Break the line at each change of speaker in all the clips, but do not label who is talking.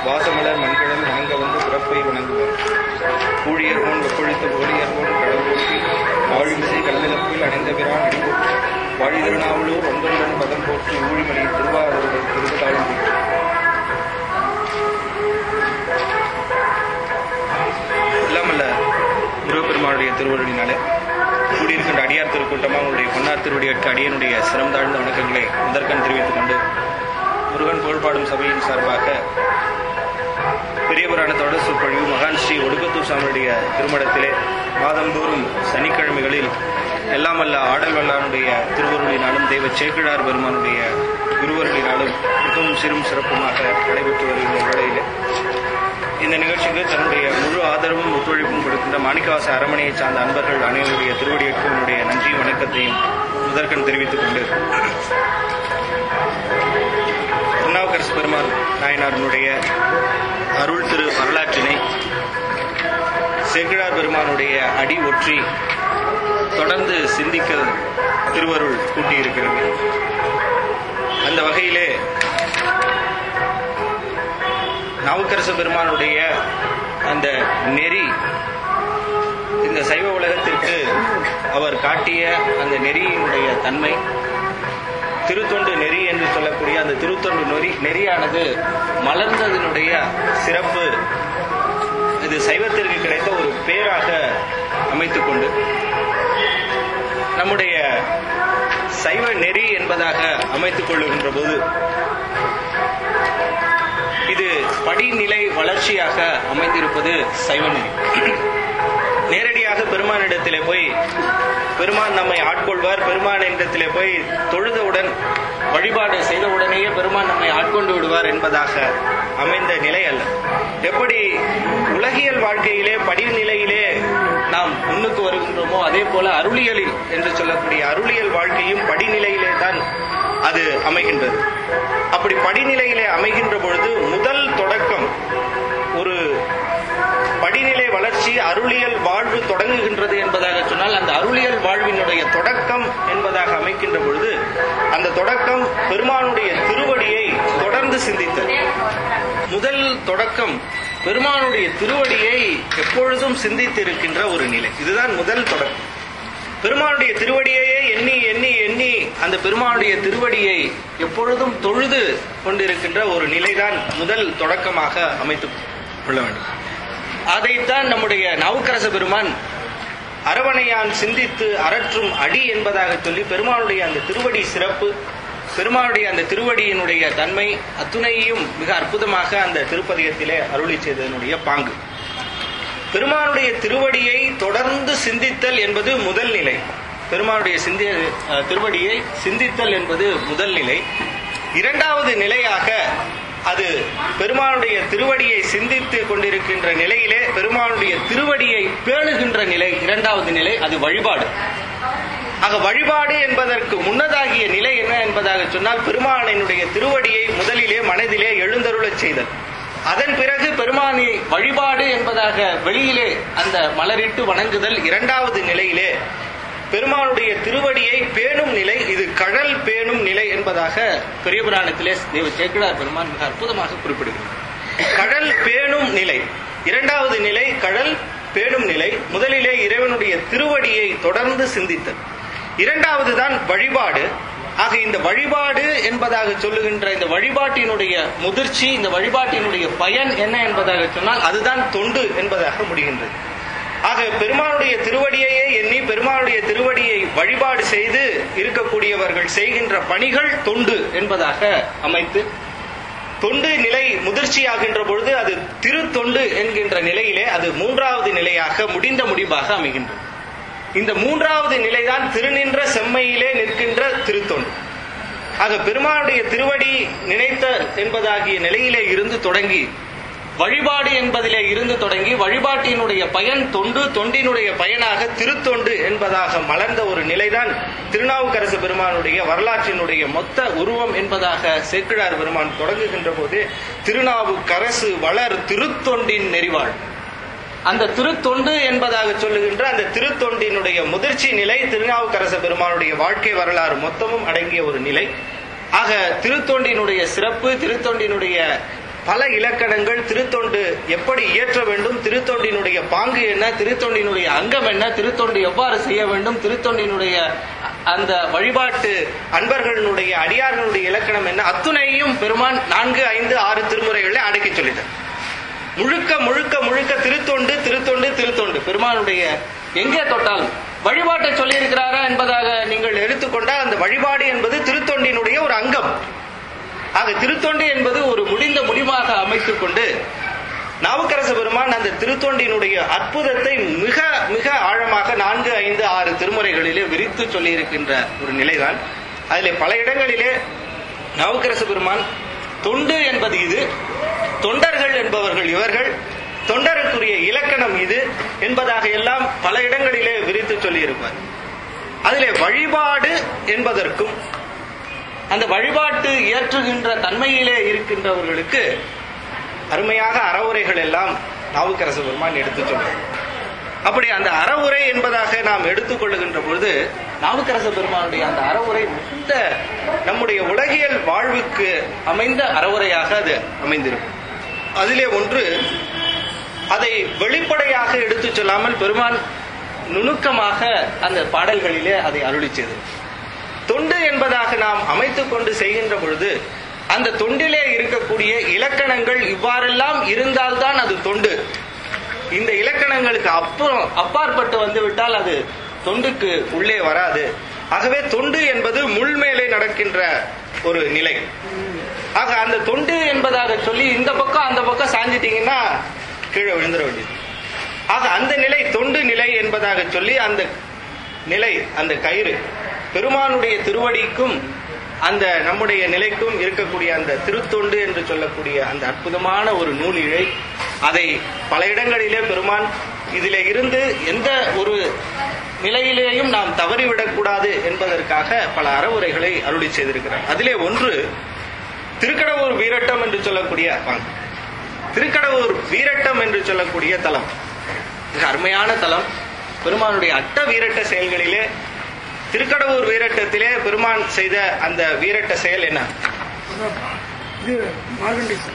வாசமலர் மண்கடல் வணங்க வந்து பிறப்பை வணங்குவர் ஊழியர்கோன் வெப்பொழித்த ஒளியர்கோன் கடல் போற்றி ஆழிமிசை கல்லிழப்பில் அணைந்த பிரான் அடிபோற்றி வாழி திருநாவலூர் ஒன்றொன்றன் பதம் போற்றி ஊழிமணி திருவாரூர் திருவதாளும் போற்றி இல்லாமல்ல முருகப்பெருமானுடைய திருவருளினாலே கூடியிருக்கின்ற அடியார் திருக்கூட்டமாக உங்களுடைய பொன்னார் திருவடியற்கு அடியனுடைய சிரம் தாழ்ந்த வணக்கங்களை முதற்கண் தெரிவித்துக் கொண்டு முருகன் புகழ்பாடும் சபையின் சார்பாக பெரிய புராணத்தோட சொற்பொழிவு மகான் ஸ்ரீ ஒடுக்கத்தூர் சாமியுடைய திருமணத்திலே மாதந்தோறும் சனிக்கிழமைகளில் எல்லாமல்ல ஆடல் வல்லானுடைய திருவருளினாலும் தெய்வ சேக்கிழார் பெருமானுடைய குருவருளினாலும் மிகவும் சிறும் சிறப்புமாக நடைபெற்று வருகின்ற வேளையிலே இந்த நிகழ்ச்சிக்கு தன்னுடைய முழு ஆதரவும் ஒத்துழைப்பும் கொடுக்கின்ற மாணிக்கவாச அரமனையை சார்ந்த அன்பர்கள் அனைவருடைய திருவடியற்கு என்னுடைய நன்றியும் வணக்கத்தையும் முதற்கண் தெரிவித்துக் கொண்டு திருநாவுக்கரசு பெருமான் நாயனாரனுடைய அருள் திரு வரலாற்றினை செகிழார் பெருமானுடைய அடி ஒற்றி தொடர்ந்து சிந்திக்க திருவருள் கூட்டியிருக்கிறது அந்த வகையிலே நாவுக்கரச பெருமானுடைய அந்த நெறி இந்த சைவ உலகத்திற்கு அவர் காட்டிய அந்த நெறியினுடைய தன்மை திருத்தொண்டு நெறி என்று சொல்லக்கூடிய அந்த திருத்தொண்டு நெறி நெறியானது மலர்ந்ததனுடைய சிறப்பு இது சைவத்திற்கு கிடைத்த ஒரு பேராக அமைத்துக் கொண்டு நம்முடைய சைவ நெறி என்பதாக அமைத்துக் கொள்ளுகின்ற போது இது படிநிலை வளர்ச்சியாக அமைந்திருப்பது சைவ நெறி நேரடியாக பெருமானிடத்திலே போய் பெருமான் நம்மை ஆட்கொள்வார் பெருமான் இடத்திலே போய் தொழுதவுடன் வழிபாடு செய்தவுடனேயே பெருமான் நம்மை ஆட்கொண்டு விடுவார் என்பதாக அமைந்த நிலை அல்ல எப்படி உலகியல் வாழ்க்கையிலே படிநிலையிலே நாம் முன்னுக்கு வருகின்றோமோ அதே போல அருளியலில் என்று சொல்லக்கூடிய அருளியல் வாழ்க்கையும் படிநிலையிலே தான் அது அமைகின்றது அப்படி படிநிலையிலே அமைகின்ற பொழுது முதல் தொடக்கம் ஒரு படிநிலை வளர்ச்சி அருளியல் வாழ்வு தொடங்குகின்றது என்பதாக சொன்னால் அந்த அருளியல் வாழ்வினுடைய தொடக்கம் என்பதாக அமைக்கின்ற பொழுது அந்த தொடக்கம் பெருமானுடைய திருவடியை தொடர்ந்து சிந்தித்தது முதல் தொடக்கம் பெருமானுடைய திருவடியை எப்பொழுதும் சிந்தித்திருக்கின்ற ஒரு நிலை இதுதான் முதல் தொடக்கம் பெருமானுடைய திருவடியையே எண்ணி எண்ணி எண்ணி அந்த பெருமானுடைய திருவடியை எப்பொழுதும் தொழுது கொண்டிருக்கின்ற ஒரு நிலைதான் முதல் தொடக்கமாக அமைத்துக் கொள்ள வேண்டும் அதைத்தான் நம்முடைய நவுக்கரச பெருமான் அரவணையான் சிந்தித்து அரற்றும் அடி என்பதாக சொல்லி பெருமானுடைய அந்த திருவடி சிறப்பு பெருமானுடைய அந்த திருவடியினுடைய தன்மை அத்துணையும் மிக அற்புதமாக அந்த திருப்பதிகத்திலே அருளி செய்ததனுடைய பாங்கு பெருமானுடைய திருவடியை தொடர்ந்து சிந்தித்தல் என்பது முதல் நிலை பெருமானுடைய சிந்தி அஹ், திருவடியை சிந்தித்தல் என்பது முதல் நிலை இரண்டாவது நிலையாக அது பெருமானுடைய திருவடியை சிந்தித்து கொண்டிருக்கின்ற நிலையிலே பெருமானுடைய திருவடியை பேணுகின்ற நிலை இரண்டாவது நிலை அது வழிபாடு ஆக வழிபாடு என்பதற்கு முன்னதாகிய நிலை என்ன என்பதாக சொன்னால் பெருமானினுடைய திருவடியை முதலிலே மனதிலே எழுந்தருளச் செய்தல் அதன் பிறகு பெருமானி வழிபாடு என்பதாக வெளியிலே அந்த மலரிட்டு வணங்குதல் இரண்டாவது நிலையிலே பெருமானுடைய திருவடியை பேணும் நிலை இது கடல் பேணும் நிலை என்பதாக பெரிய புராணத்திலே தேவ சேக்கிழார் பெருமான் மிக அற்புதமாக குறிப்பிடுகிறார் கடல் பேணும் நிலை இரண்டாவது நிலை கடல் பேணும் நிலை முதலிலே இறைவனுடைய திருவடியை தொடர்ந்து சிந்தித்தல் இரண்டாவது தான் வழிபாடு ஆக இந்த வழிபாடு என்பதாக சொல்லுகின்ற இந்த வழிபாட்டினுடைய முதிர்ச்சி இந்த வழிபாட்டினுடைய பயன் என்ன என்பதாக சொன்னால் அதுதான் தொண்டு என்பதாக முடிகின்றது ஆக பெருமானுடைய திருவடியையே எண்ணி பெருமானுடைய திருவடியை வழிபாடு செய்து இருக்கக்கூடியவர்கள் செய்கின்ற பணிகள் தொண்டு என்பதாக அமைத்து தொண்டு நிலை முதிர்ச்சியாகின்ற பொழுது அது திருத்தொண்டு என்கின்ற நிலையிலே அது மூன்றாவது நிலையாக முடிந்த முடிவாக அமைகின்றது இந்த மூன்றாவது நிலைதான் திருநின்ற செம்மையிலே நிற்கின்ற திருத்தொண்டு ஆக பெருமானுடைய திருவடி நினைத்த என்பதாகிய நிலையிலே இருந்து தொடங்கி வழிபாடு என்பதிலே இருந்து தொடங்கி வழிபாட்டினுடைய பயன் தொண்டு தொண்டினுடைய பயனாக திருத்தொண்டு என்பதாக மலர்ந்த ஒரு நிலைதான் திருநாவுக்கரசு பெருமானுடைய வரலாற்றினுடைய மொத்த உருவம் என்பதாக சேக்கிழார் பெருமான் தொடங்குகின்ற போது திருநாவுக்கரசு வளர் திருத்தொண்டின் நெறிவாள் அந்த திருத்தொண்டு என்பதாக சொல்லுகின்ற அந்த திருத்தொண்டினுடைய முதிர்ச்சி நிலை திருநாவுக்கரச பெருமானுடைய வாழ்க்கை வரலாறு மொத்தமும் அடங்கிய ஒரு நிலை ஆக திருத்தொண்டினுடைய சிறப்பு திருத்தொண்டினுடைய பல இலக்கணங்கள் திருத்தொண்டு எப்படி இயற்ற வேண்டும் திருத்தொண்டினுடைய பாங்கு என்ன திருத்தொண்டினுடைய அங்கம் என்ன திருத்தொண்டு எவ்வாறு செய்ய வேண்டும் திருத்தொண்டினுடைய அந்த வழிபாட்டு அன்பர்களுடைய அடியார்களுடைய இலக்கணம் என்ன அத்துணையும் பெருமான் நான்கு ஐந்து ஆறு திருமுறைகளில் அடக்கி சொல்லிட்டார் முழுக்க முழுக்க முழுக்க திருத்தொண்டு திருத்தொண்டு திருத்தொண்டு பெருமானுடைய எங்கே தொட்டாலும் வழிபாட்டை சொல்லியிருக்கிறாரா என்பதாக நீங்கள் எடுத்துக்கொண்டால் அந்த வழிபாடு என்பது திருத்தொண்டினுடைய ஒரு அங்கம் ஆக திருத்தொண்டு என்பது ஒரு முடிந்த முடிவாக அமைத்துக் கொண்டு நாவுக்கரச பெருமான் அந்த திருத்தொண்டினுடைய அற்புதத்தை மிக மிக ஆழமாக நான்கு ஐந்து ஆறு திருமுறைகளிலே விரித்து சொல்லியிருக்கின்ற ஒரு நிலைதான் அதிலே பல இடங்களிலே நாவுக்கரசு பெருமான் தொண்டு என்பது இது தொண்டர்கள் என்பவர்கள் இவர்கள் தொண்டருக்குரிய இலக்கணம் இது என்பதாக எல்லாம் பல இடங்களிலே விரித்து சொல்லியிருப்பார் அதிலே வழிபாடு என்பதற்கும் அந்த வழிபாட்டு இயற்றுகின்ற தன்மையிலே இருக்கின்றவர்களுக்கு அருமையாக அறவுரைகள் எல்லாம் நாவுக்கரசு பெருமான் எடுத்து சொல்றார் அப்படி அந்த அறவுரை என்பதாக நாம் எடுத்துக்கொள்ளுகின்ற பொழுது நாவுக்கரசு பெருமானுடைய அந்த அறவுரை மிகுந்த நம்முடைய உலகியல் வாழ்வுக்கு அமைந்த அறவுரையாக அது அமைந்திருக்கும் அதிலே ஒன்று அதை வெளிப்படையாக எடுத்து சொல்லாமல் பெருமான் நுணுக்கமாக அந்த பாடல்களிலே அதை அருளிச்சது தொண்டு என்பதாக நாம் அமைத்துக் கொண்டு செய்கின்ற பொழுது அந்த தொண்டிலே இருக்கக்கூடிய இலக்கணங்கள் இவ்வாறெல்லாம் இருந்தால்தான் அது தொண்டு இந்த இலக்கணங்களுக்கு அப்புறம் அப்பாற்பட்டு வந்து விட்டால் அது தொண்டுக்கு உள்ளே வராது ஆகவே தொண்டு என்பது முள்மேலே நடக்கின்ற ஒரு நிலை ஆக அந்த தொண்டு என்பதாக சொல்லி இந்த பக்கம் அந்த பக்கம் சாஞ்சிட்டீங்கன்னா கீழே விழுந்துட வேண்டியது ஆக அந்த நிலை தொண்டு நிலை என்பதாக சொல்லி அந்த நிலை அந்த கயிறு பெருமானுடைய திருவடிக்கும் அந்த நம்முடைய நிலைக்கும் இருக்கக்கூடிய அந்த திருத்தொண்டு என்று சொல்லக்கூடிய அந்த அற்புதமான ஒரு நூல் இழை அதை பல இடங்களிலே பெருமான் இதிலே இருந்து எந்த ஒரு நிலையிலேயும் நாம் தவறிவிடக்கூடாது என்பதற்காக பல அறவுரைகளை அருளி செய்திருக்கிறார் அதிலே ஒன்று திருக்கடவுர் வீரட்டம் என்று சொல்லக்கூடிய வாங்க. திருக்கடவுர் வீரட்டம் என்று சொல்லக்கூடிய தலம் மிக அருமையான தலம் பெருமானுடைய அட்ட வீரட்ட செயல்களிலே திருக்கடவுர் வீரட்டத்திலே பெருமான் செய்த அந்த வீரட்ட செயல் என்ன
இது மார்கண்டேசன்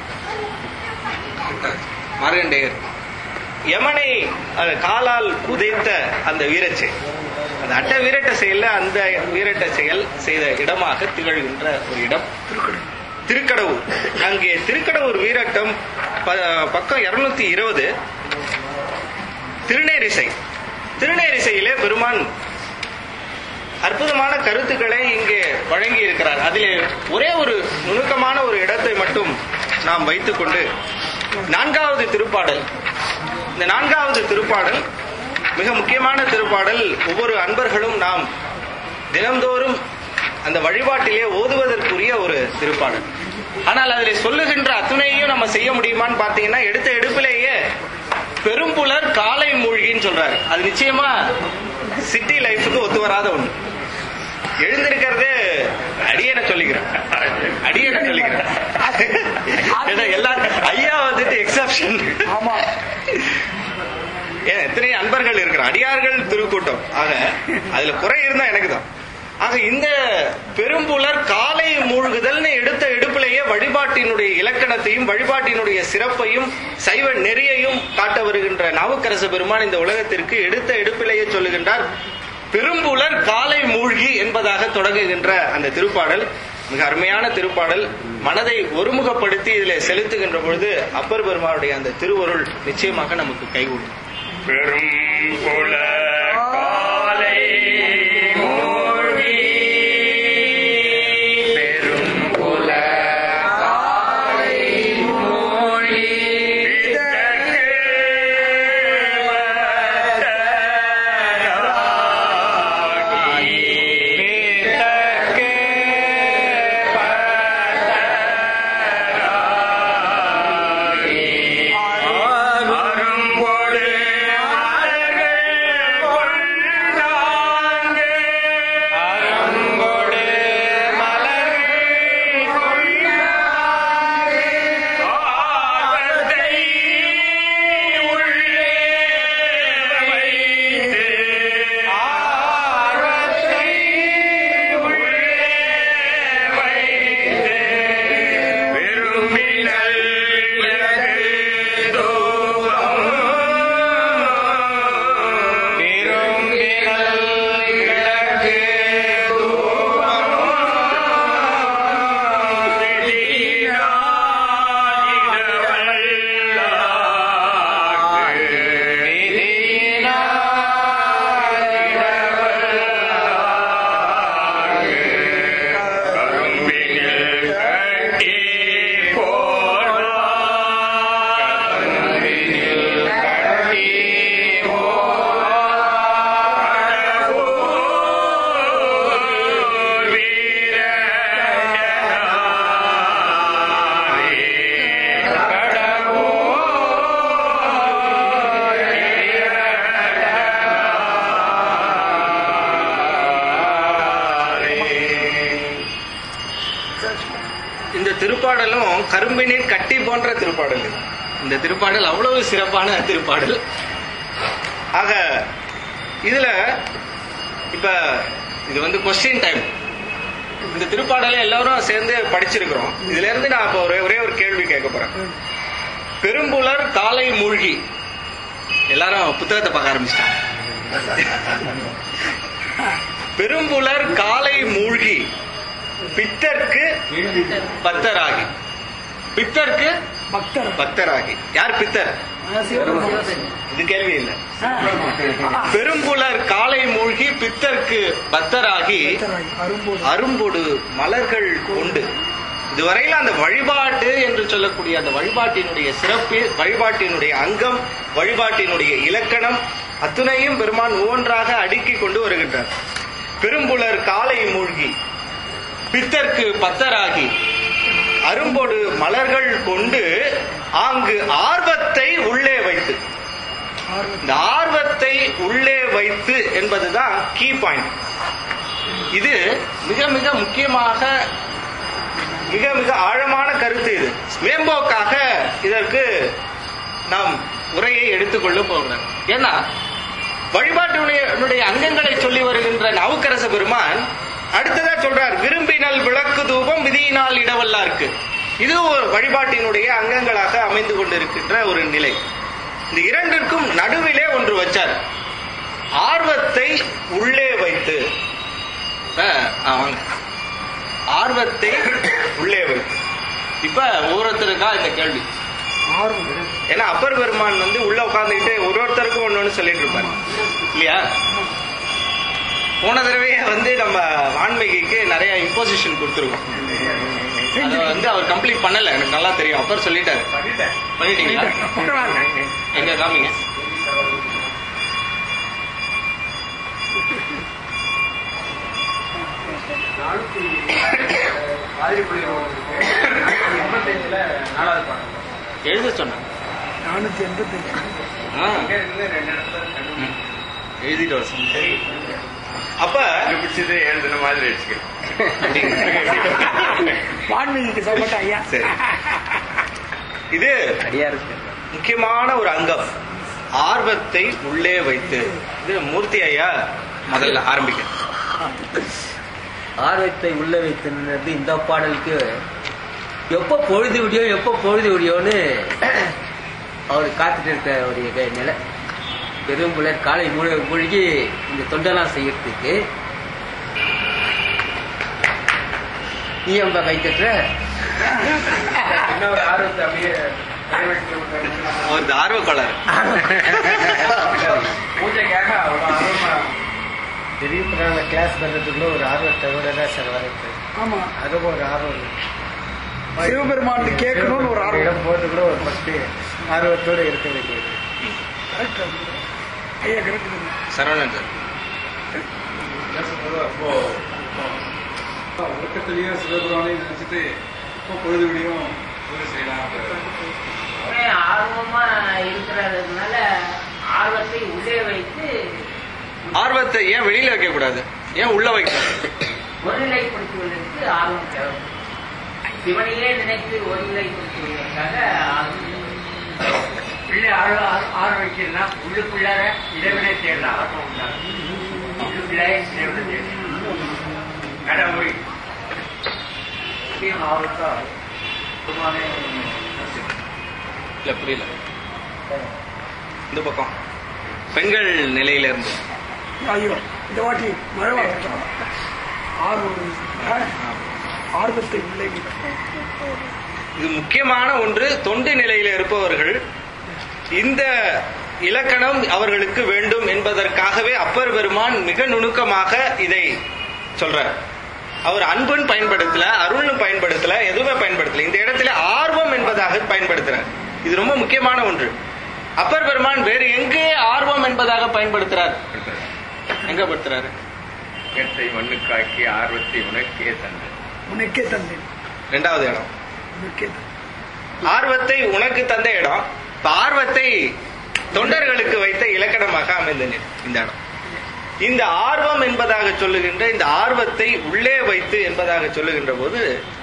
மார்கண்டேயர் யமனை அது காலால் உதைத்த அந்த வீரச் செயல் அந்த அட்ட வீரட்ட செயல்ல அந்த வீரட்ட செயல் செய்த இடமாக திகழ்கின்ற ஒரு இடம் திருக்கடவுர் அங்கே திருக்கடவுர் வீரட்டம் ப- பக்கம் இருநூத்தி இருபது திருநேரிசை திருநேரிசையிலே பெருமான் அற்புதமான கருத்துக்களை இங்கே வழங்கி இருக்கிறார் அதிலே ஒரே ஒரு நுணுக்கமான ஒரு இடத்தை மட்டும் நாம் வைத்துக்கொண்டு நான்காவது திருப்பாடல் இந்த நான்காவது திருப்பாடல் மிக முக்கியமான திருப்பாடல் ஒவ்வொரு அன்பர்களும் நாம் தினம்தோறும் அந்த வழிபாட்டிலே ஓதுவதற்குரிய ஒரு திருப்பாடல் ஆனால் அதில் சொல்லுகின்ற அத்துணையும் நம்ம செய்ய முடியுமான்னு பார்த்தீங்கன்னா எடுத்த எடுப்பிலேயே பெரும்புலர் காலை மூழ்கின்னு சொல்றாரு அது நிச்சயமா சிட்டி லைஃபுக்கு ஒத்து வராத ஒண்ணு எழுந்திருக்கிறதே அடியனை சொல்லிக்கிறேன் அடியனை சொல்லிக்கிறேன் ஏன்னா எல்லாரும் ஐயா வந்துட்டு எக்ஸப்ஷன்
ஆமா
ஏன் எத்தனை அன்பர்கள் இருக்கிற அடியார்கள் திருக்கூட்டம் ஆக அதுல குறை இருந்தா எனக்கு தான் ஆக இந்த பெரும்புலர் காலை மூழ்குதல்னு எடுத்த எடுப்பிலேயே வழிபாட்டினுடைய இலக்கணத்தையும் வழிபாட்டினுடைய சிறப்பையும் சைவ நெறியையும் காட்ட வருகின்ற நாவுக்கரசு பெருமான் இந்த உலகத்திற்கு எடுத்த எடுப்பிலேயே சொல்லுகின்றார் பெரும்புலர் காலை மூழ்கி என்பதாக தொடங்குகின்ற அந்த திருப்பாடல் மிக அருமையான திருப்பாடல் மனதை ஒருமுகப்படுத்தி இதில் செலுத்துகின்ற பொழுது அப்பர் பெருமானுடைய அந்த திருவருள் நிச்சயமாக நமக்கு கைகூடும்
பெரும் புல காலை மூழ்கி பெரும் புல காலை மூழ்கி வித்தகு வட்டராகி வித்தகு பட்டராகி அரும்பொடு மலர்கள்
திருப்பாடலும் கரும்பினின் கட்டி போன்ற திருப்பாடல் இது. இந்த திருப்பாடல் அவ்வளவு சிறப்பான திருப்பாடல் ஆக இதுல இப்ப இது வந்து கொஸ்டின் டைம் இந்த திருப்பாடலை எல்லாரும் சேர்ந்து படிச்சிருக்கிறோம் இதுல இருந்து நான் இப்ப ஒரே ஒரே ஒரு கேள்வி கேட்க போறேன் பெரும்புலர் காலை மூழ்கி எல்லாரும் புத்தகத்தை பார்க்க ஆரம்பிச்சிட்டாங்க பெரும்புலர் காலை மூழ்கி பித்தர்க்கு பத்தராகி பித்தர்க்கு
பக்தர்
பக்தராகி யார் பித்தர்
ஆ, சிவபெருமான்.
இது கேள்வி இல்லை
ஆ.
பெரும்புலர் காலை மூழ்கி பித்தர்க்கு பக்தராகி
பக்தராகி, அரும்போடு
அரும்பொடு மலர்கள் கொண்டு இதுவரையில் அந்த வழிபாட்டு என்று சொல்லக்கூடிய அந்த வழிபாட்டினுடைய சிறப்பு வழிபாட்டினுடைய அங்கம் வழிபாட்டினுடைய இலக்கணம் அத்துணையும் பெருமான் ஒவ்வொன்றாக அடுக்கிக் கொண்டு வருகின்றார் பெரும்புலர் காலை மூழ்கி பித்தர்க்கு பத்தராகி அரும்பொடு மலர்கள் கொண்டு ஆங்கு ஆர்வத்தை உள்ளே வைத்து
ஆர்வம்.
இந்த ஆர்வத்தை உள்ளே வைத்து என்பதுதான் கீ பாயிண்ட் இது மிக மிக முக்கியமாக மிக மிக ஆழமான கருத்து இது மேம்போக்காக இதற்கு நாம் உரையை எடுத்துக்கொள்ள போகிறோம் ஏன்னா வழிபாட்டினுடைய அங்கங்களை சொல்லி வருகின்ற நவுக்கரச பெருமான் அடுத்ததா சொல்றார் விரும்பினல் விளக்கு தூபம் விதியினால் இடவல்லாருக்கு இது ஒரு வழிபாட்டினுடைய அங்கங்களாக அமைந்து கொண்டிருக்கின்ற ஒரு நிலை இந்த இரண்டிற்கும் நடுவிலே ஒன்று வச்சார் ஆர்வத்தை உள்ளே வைத்து இப்ப, ஆ, வாங்க. ஆர்வத்தை உள்ளே வைத்து இப்ப ஒவ்வொருத்தருக்கா இந்த கேள்வி
ஆர்வம்
ஏன்னா அப்பர் பெருமான் வந்து உள்ள உட்கார்ந்துக்கிட்டு ஒரு ஒருத்தருக்கும் ஒண்ணு ஒண்ணு சொல்லிட்டு இருப்பாரு இல்லையா போன தடவையே வந்து நம்ம வான்மைக்கு நிறைய இம்போசிஷன் கொடுத்துருக்கோம் அதை வந்து அவர் கம்ப்ளீட் பண்ணல எனக்கு நல்லா தெரியும் அப்பர் சொல்லிட்டாரு பண்ணிட்டீங்களா
பக்கமா இருக்கு.
எங்க காமிங்க எழுத சொன்னேன்
நானூத்தி எண்பத்தஞ்சு
ஆ. ம். எழுதிட்டு வர சொன்னேன். அப்ப
பிடிச்சது எழுதுன மாதிரி வச்சுக்கிறேன்
வான்மீகிக்கு சொல்லப்பட்ட ஐயா
சரி இது முக்கியமான ஒரு அங்கம் ஆர்வத்தை உள்ளே வைத்து இது மூர்த்தி ஐயா முதல்ல ஆரம்பிக்க
ஆர்வத்தை உள்ள வைத்திருந்தது இந்த பாடலுக்கு எப்போ பொழுது விடியோ எப்போ பொழுது விடியோன்னு அவர் காத்துட்டு இருக்க அவருடைய நிலை பெரும்புலர் காலை மூழ்க மூழ்கி இந்த தொண்டெல்லாம் செய்யறதுக்கு நீ அம்ப கைத்தட்டுற
இன்னொரு ஆர்வத்தை அப்படியே
ஒரு ஆர்வ கோளாறு
பூஜைக்காக அவ்வளோ ஆர்வமா
திடீர்னு கிளாஸ் வர்றதுக்குள்ள ஒரு ஆர்வத்தை விட தான் சார் வரது
ஆமா
அதுவும் ஒரு ஆர்வம் இருக்கு.
சிவபெருமான் கேட்கணும்னு ஒரு ஆர்வம்
இடம் போட்டு கூட ஒரு ஃபர்ஸ்ட் ஆர்வத்தோட இருக்க வேண்டியது
கரெக்ட் ஐயா கரெக்ட்
சரவணன் சார்
அப்போ உலகத்திலேயும் சிவபெருமானையும் நினைச்சிட்டு இப்போ பொழுது விடியும் பூஜை செய்யலாம்
ஒரே ஆர்வமா இருக்கிறதுனால ஆர்வத்தை உள்ளே வைத்து
ஆர்வத்தை ஏன் வெளியில வைக்க கூடாது ஏன் உள்ள வைக்கணும்
ஒருநிலைப்படுத்துவதற்கு ஆர்வம் தேவை சிவனையே நினைத்து ஒருநிலைப்படுத்துவதற்காக ஆர்வம் தேவை.
உள்ளே ஆழ ஆற வைக்கிறதுனா உள்ளுக்குள்ளார இறைவனை தேடுற ஆர்வம் உண்டாகும் உள்ளுக்குள்ளே இறைவனை தேடுற கடவுள் முக்கியம் ஆர்வத்தால் சும்மாவே
இல்ல புரியல இந்த பக்கம் பெண்கள் நிலையில இருந்து
ஐயோ இந்த வாட்டி மழை வாங்க ஆர்வம் ஆ? ஆர்வத்தை உள்ளே வைத்து.
இது முக்கியமான ஒன்று தொண்டு நிலையில இருப்பவர்கள் இந்த இலக்கணம் அவர்களுக்கு வேண்டும் என்பதற்காகவே அப்பர் பெருமான் மிக நுணுக்கமாக இதை சொல்றார் அவர் அன்புன்னு பயன்படுத்தல அருள்னு பயன்படுத்தல எதுவுமே பயன்படுத்தல இந்த இடத்துல ஆர்வம் என்பதாக பயன்படுத்துறார் இது ரொம்ப முக்கியமான ஒன்று அப்பர் பெருமான் வேறு எங்கே ஆர்வம் என்பதாக பயன்படுத்துறார் எங்க படுத்துறாரு
கத்தை மண்ணுக்காக்கி ஆர்வத்தை உனக்கே தந்தது
உனக்கே தந்தேன்
ரெண்டாவது இடம்
உனக்கே தந்தேன்
ஆர்வத்தை உனக்கு தந்த இடம் இப்ப ஆர்வத்தை தொண்டர்களுக்கு வைத்த இலக்கணமாக அமைந்த நி- இந்த இடம் இந்த ஆர்வம் என்பதாக சொல்லுகின்ற இந்த ஆர்வத்தை உள்ளே வைத்து என்பதாக சொல்லுகின்ற போது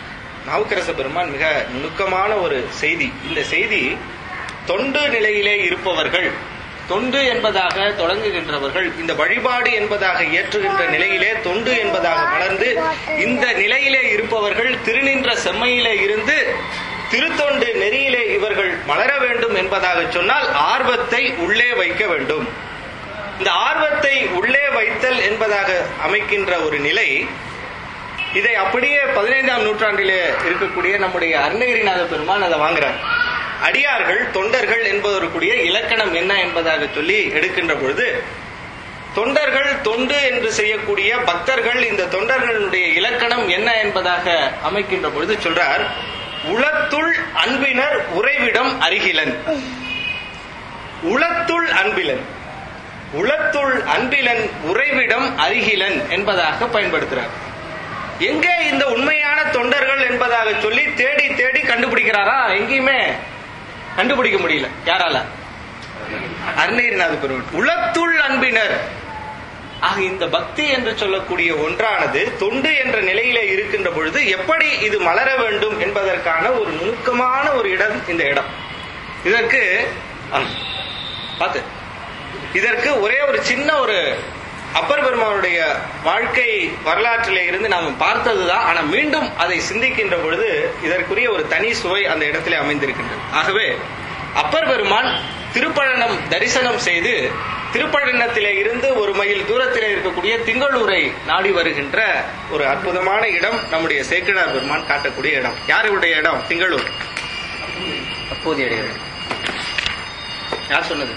நாவுக்கரச பெருமான் மிக நுணுக்கமான ஒரு செய்தி இந்த செய்தி தொண்டு நிலையிலே இருப்பவர்கள் தொண்டு என்பதாக தொடங்குகின்றவர்கள் இந்த வழிபாடு என்பதாக ஏற்றுகின்ற நிலையிலே தொண்டு என்பதாக மலர்ந்து இந்த நிலையிலே இருப்பவர்கள் திருநின்ற செம்மையிலே இருந்து திருத்தொண்டு நெறியிலே இவர்கள் மலர வேண்டும் என்பதாக சொன்னால் ஆர்வத்தை உள்ளே வைக்க வேண்டும் இந்த ஆர்வத்தை உள்ளே வைத்தல் என்பதாக அமைக்கின்ற ஒரு நிலை இதை அப்படியே பதினைந்தாம் நூற்றாண்டிலே இருக்கக்கூடிய நம்முடைய அருணகிரிநாத பெருமான் அதை வாங்குறார் அடியார்கள் தொண்டர்கள் என்பதற்குரிய இலக்கணம் என்ன என்பதாக சொல்லி எடுக்கின்ற பொழுது தொண்டர்கள் தொண்டு என்று செய்யக்கூடிய பக்தர்கள் இந்த தொண்டர்களுடைய இலக்கணம் என்ன என்பதாக அமைக்கின்ற பொழுது சொல்றார் உளத்துள் அன்பினர் உறைவிடம் அருகிலன் உளத்துள் அன்பிலன் உளத்துள் அன்பிலன் உறைவிடம் அருகிலன் என்பதாக பயன்படுத்துறார் எங்கே இந்த உண்மையான தொண்டர்கள் என்பதாக சொல்லி தேடி தேடி கண்டுபிடிக்கிறாரா எங்கேயுமே கண்டுபிடிக்க முடியல யாரால அருணகிரிநாத பெருமாள் உளத்துள் அன்பினர் ஆக இந்த பக்தி என்று சொல்லக்கூடிய ஒன்றானது தொண்டு என்ற நிலையிலே இருக்கின்ற பொழுது எப்படி இது மலர வேண்டும் என்பதற்கான ஒரு நுணுக்கமான ஒரு இடம் இந்த இடம் இதற்கு ஆ, பார்த்து இதற்கு ஒரே ஒரு சின்ன ஒரு அப்பர் பெருமானுடைய வாழ்க்கை வரலாற்றிலே இருந்து நாம் பார்த்ததுதான் ஆனா மீண்டும் அதை சிந்திக்கின்ற பொழுது இதற்குரிய ஒரு தனி சுவை அந்த இடத்திலே அமைந்திருக்கின்றது ஆகவே அப்பர் பெருமான் திருப்பழனம் தரிசனம் செய்து திருப்பழனத்திலே இருந்து ஒரு மைல் தூரத்திலே இருக்கக்கூடிய திங்களூரை நாடி வருகின்ற ஒரு அற்புதமான இடம் நம்முடைய சேக்கிழார் பெருமான் காட்டக்கூடிய இடம் யாருடைய இடம் திங்களூர்
அப்போதைய இடைவெளி.
யார் சொன்னது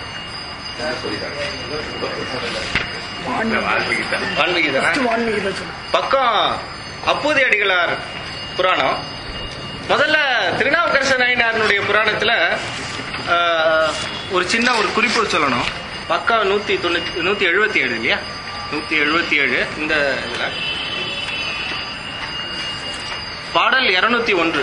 வான்மீகி
வான்மீகி தானே?
ஃபர்ஸ்ட் வான்மீகி தான் சொல்லு
பக்கம் அப்பூதி அடிகளார் புராணம் முதல்ல திருநாவுக்கரச நாயனாருடைய புராணத்துல ஆஹ், ஒரு சின்ன ஒரு குறிப்பு சொல்லணும் பக்கம் நூத்தி தொண்ணூத்தி நூத்தி எழுபத்தி ஏழு இல்லையா நூத்தி எழுபத்தி ஏழு இந்த இதுல பாடல் இருநூத்தி ஒன்று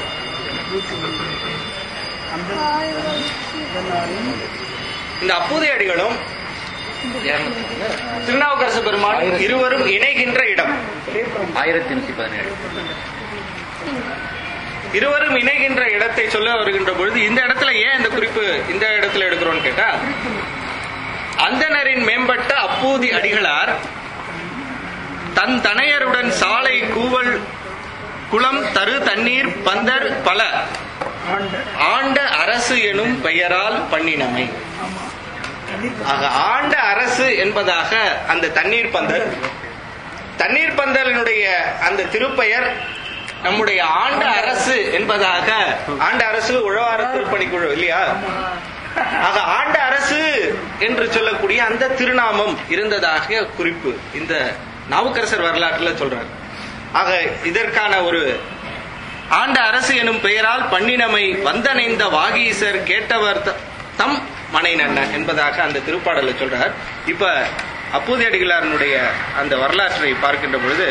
அந்த இதனாலும்
இந்த அப்பூதி அடிகளும் திருநாவுக்கரசு பெருமான் இருவரும் இணைகின்ற இடம்
ஆயிரத்தி நூத்தி பதினேழு
இருவரும் இணைகின்ற இடத்தை சொல்ல வருகின்ற பொழுது இந்த இடத்துல ஏன் இந்த குறிப்பு இந்த இடத்துல எடுக்கிறோம்னு கேட்டா அந்தனரின் மேம்பட்ட அப்பூதி அடிகளார் தன் தனையருடன் சாலை கூவல் குளம் தரு தண்ணீர் பந்தர் பல
ஆண்ட
ஆண்ட அரசு எனும் பெயரால் பண்ணினமை
ஆமா தண்ணீர்
ஆக ஆண்ட அரசு என்பதாக அந்த தண்ணீர் பந்தல் தண்ணீர் பந்தலினுடைய அந்த திருப்பெயர் நம்முடைய ஆண்ட அரசு என்பதாக ஆண்ட அரசு உழவார திருப்பணிக்குழு இல்லையா ஆக ஆண்ட அரசு என்று சொல்லக்கூடிய அந்த திருநாமம் இருந்ததாக குறிப்பு இந்த நாவுக்கரசர் வரலாற்றுல சொல்றார் ஆக இதற்கான ஒரு ஆண்ட அரசு எனும் பெயரால் பண்ணினமை வந்தனைந்த வாகீசர் கேட்டவர் த- தம் மனை நன்ன என்பதாக அந்த திருப்பாடலை சொல்றார் இப்ப அப்பூதி அடிகளாரனுடைய அந்த வரலாற்றை பார்க்கின்ற பொழுது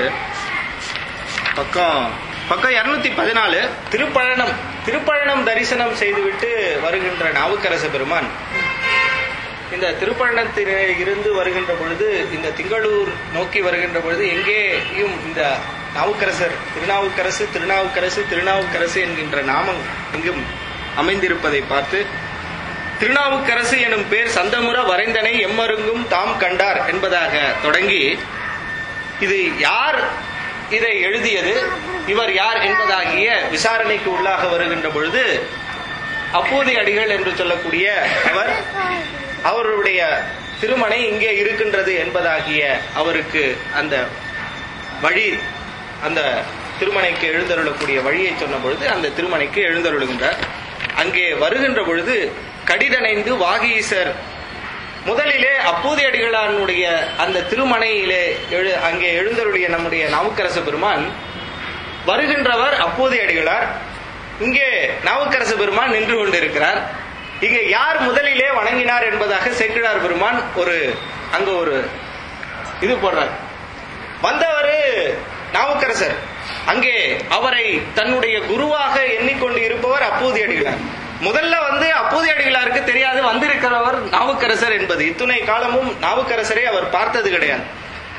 பக்கம் பக்கம் இருநூத்தி பதினாலு திருப்பழனம் திருப்பழனம் தரிசனம் செய்துவிட்டு வருகின்ற நாவுக்கரச பெருமான் இந்த திருப்பழனத்திலே இருந்து வருகின்ற பொழுது இந்த திங்களூர் நோக்கி வருகின்ற பொழுது எங்கேயும் இந்த நாவுக்கரசர் திருநாவுக்கரசு திருநாவுக்கரசு திருநாவுக்கரசு என்கின்ற நாமம் எங்கும் அமைந்திருப்பதை பார்த்து திருநாவுக்கரசு எனும் பேர் சந்தமுற வரைந்தனை எம்மருங்கும் தாம் கண்டார் என்பதாக தொடங்கி இது யார் இதை எழுதியது இவர் யார் என்பதாகிய விசாரணைக்கு உள்ளாக வருகின்ற பொழுது அப்போதி அடிகள் என்று சொல்லக்கூடிய அவர் அவருடைய திருமணை இங்கே இருக்கின்றது என்பதாகிய அவருக்கு அந்த வழி அந்த திருமணைக்கு எழுந்தருளக்கூடிய வழியை சொன்ன பொழுது அந்த திருமணைக்கு எழுந்தருளுகின்றார் அங்கே வருகின்ற பொழுது கடிதணைந்து வாகீசர் முதலிலே அப்பூதி அடிகளானுடைய அந்த திருமணையிலே எழு அங்கே எழுந்தருளிய நம்முடைய நாவுக்கரசு பெருமான் வருகின்றவர் அப்பூதி அடிகளார் இங்கே நாவுக்கரசு பெருமான் நின்று கொண்டிருக்கிறார் இங்கே யார் முதலிலே வணங்கினார் என்பதாக செக்கிழார் பெருமான் ஒரு அங்க ஒரு இது போடுறார் வந்தவர் நாவுக்கரசர் அங்கே அவரை தன்னுடைய குருவாக எண்ணிக்கொண்டு இருப்பவர் அப்பூதி அடிகளார் முதல்ல வந்து அப்பூதி அடிகளாருக்கு தெரியாது வந்திருக்கிறவர் நாவுக்கரசர் என்பது இத்துணை காலமும் நாவுக்கரசரை அவர் பார்த்தது கிடையாது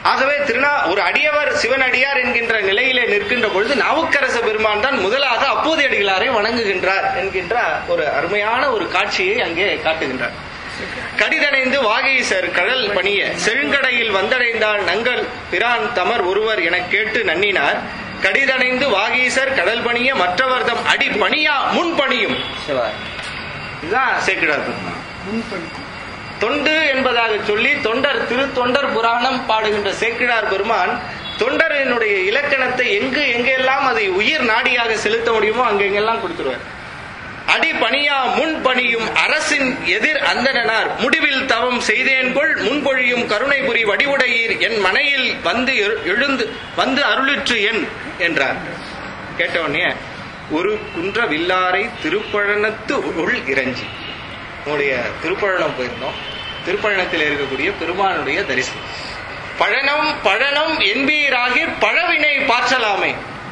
ஆகவே திருநா ஒரு அடியவர் சிவனடியார் என்கின்ற நிலையிலே நிற்கின்ற பொழுது நாவுக்கரச பெருமான் தான் முதலாக அப்போது அடிகளாரை வணங்குகின்றார் என்கின்ற ஒரு அருமையான ஒரு காட்சியை அங்கே காட்டுகின்றார் கடிதணைந்து வாகீசர் கடல் பணிய செழுங்கடையில் வந்தடைந்தால் நங்கள் பிரான் தமர் ஒருவர் எனக் கேட்டு நன்னினார் கடிதணைந்து வாகீசர் கடல் பணிய மற்றவர்தம் அடி பணியா முன் பணியும்
சிவா
இதுதான் சேக்கிடார் பெருமான்.
முன்பணி
தொண்டு என்பதாக சொல்லி தொண்டர் திருத்தொண்டர் புராணம் பாடுகின்ற சேக்கிழார் பெருமான் தொண்டரினுடைய இலக்கணத்தை எங்கு எங்கெல்லாம் அதை உயிர் நாடியாக செலுத்த முடியுமோ அங்கெங்கெல்லாம் கொடுத்துருவார் அடி பணியா முன் பணியும் அரசின் எதிர் அந்தணனார் முடிவில் தவம் செய்தேன்கொள் முன்பொழியும் கருணை புரி வடிவுடையீர் என் மனையில் வந்து எழு- எழுந்து வந்து அருளிற்று என் என்றார் கேட்டவுடனே ஒரு குன்ற வில்லாரை திருப்பழனத்து உள் இறைஞ்சி உங்களுடைய திருப்பழனம் போயிருந்தோம் திருப்பழனத்தில் இருக்கக்கூடிய பெருமானுடைய தரிசனம் பழனம் பழனம் என்பீராகி பழவினை பாற்றலாமே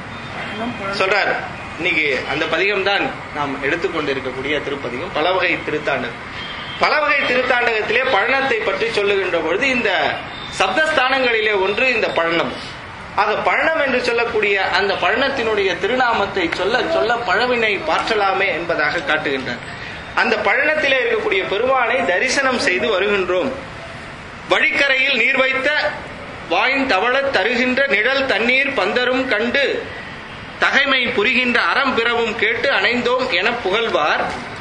சொல்றார் இன்னைக்கு அந்த பதிகம் தான் நாம் எடுத்துக்கொண்டு இருக்கக்கூடிய திருப்பதிகம் பலவகை திருத்தாண்டகம் பலவகை திருத்தாண்டகத்திலே பழனத்தை பற்றி சொல்லுகின்ற பொழுது இந்த சப்தஸ்தானங்களிலே ஒன்று இந்த பழனம் ஆக பழனம் என்று சொல்லக்கூடிய அந்த பழனத்தினுடைய திருநாமத்தை சொல்ல சொல்ல பழவினை பாற்றலாமே என்பதாக காட்டுகின்றார் அந்த பழனத்திலே இருக்கக்கூடிய பெருமானை தரிசனம் செய்து வருகின்றோம் வழிக்கரையில் நீர் வைத்த வாயின் தவளத் தருகின்ற நிழல் தண்ணீர் பந்தரும் கண்டு தகைமை புரிகின்ற அறம் பிறவும் கேட்டு அணைந்தோம் என புகழ்வார்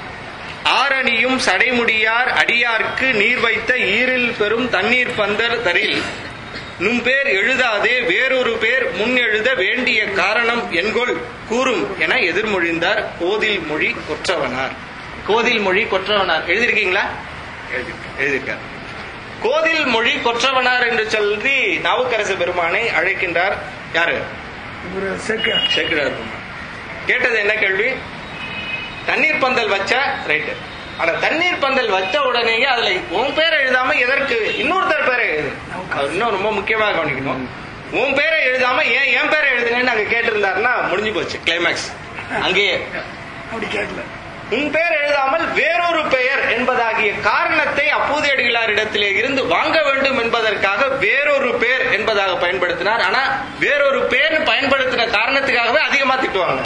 ஆரணியும் சடைமுடியார் அடியார்க்கு நீர் வைத்த ஈரில் பெரும் தண்ணீர் பந்தர் தரில் நும் பேர் எழுதாதே வேறொரு பேர் முன் எழுத வேண்டிய காரணம் என்கொள் கூறும் என எதிர்மொழிந்தார் கோதில் மொழி கொற்றவனார் கோதில் மொழி கொற்றவனார் எழுதியிருக்கீங்களா எழுதியிருக்கார் கோதில் மொழி கொற்றவனார் என்று சொல்லி நாவுக்கரசு பெருமானை அழைக்கின்றார் யாரு
ஒரு சேர்க்க
சேக்கிழார் பெருமான் கேட்டது என்ன கேள்வி தண்ணீர் பந்தல் வச்ச ரைட்டு ஆனா தண்ணீர் பந்தல் வச்ச உடனேயே அதுல உன் பேரை எழுதாம எதற்கு இன்னொருத்தர் பேரை எழுது அவர் இன்னும் ரொம்ப முக்கியமா கவனிக்கணும் உன் பேரை எழுதாம ஏன் என் பேரை எழுதுங்கன்னு அங்க கேட்டிருந்தாருன்னா முடிஞ்சு போச்சு கிளைமேக்ஸ் அங்கேயே
அப்படி கேட்கல
உன் பெயர் எழுதாமல் வேறொரு பெயர் என்பதாகிய காரணத்தை அப்பூதியடிகளாரிடத்திலே இருந்து வாங்க வேண்டும் என்பதற்காக வேறொரு பேர் என்பதாக பயன்படுத்தினார் ஆனா வேறொரு பேர் பயன்படுத்தின காரணத்துக்காகவே அதிகமா திட்டுவாங்க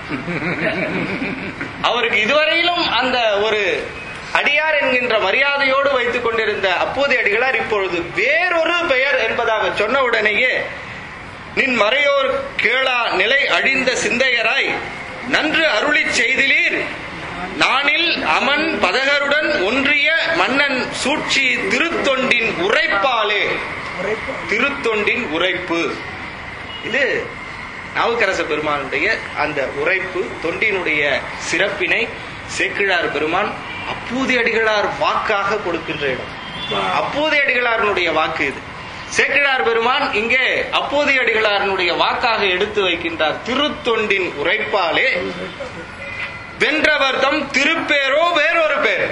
அவருக்கு இதுவரையிலும் அந்த ஒரு அடியார் என்கின்ற மரியாதையோடு வைத்துக் கொண்டிருந்த அப்போது அடிகளார் இப்பொழுது வேறொரு பெயர் என்பதாக சொன்ன உடனேயே நின் மறையோர் கேளா நிலை அழிந்த சிந்தையராய் நன்று அருளிச் செய்திலீர் நானில் அமன் பதகருடன் ஒன்றிய மன்னன் சூழ்ச்சி திருத்தொண்டின் உரைப்பாலே
உரைப்பு
திருத்தொண்டின் உரைப்பு இது நாவுக்கரச பெருமானுடைய அந்த உரைப்பு தொண்டினுடைய சிறப்பினை சேக்கிழார் பெருமான் அப்பூதி அடிகளார் வாக்காக கொடுக்கின்ற இடம் அப்பூதி அடிகளாருடைய வாக்கு இது சேக்கிழார் பெருமான் இங்கே அப்போதி அடிகளாரனுடைய வாக்காக எடுத்து வைக்கின்றார் திருத்தொண்டின் உரைப்பாலே வென்றவர் தம் திருப்பேரோ வேறொரு பேர்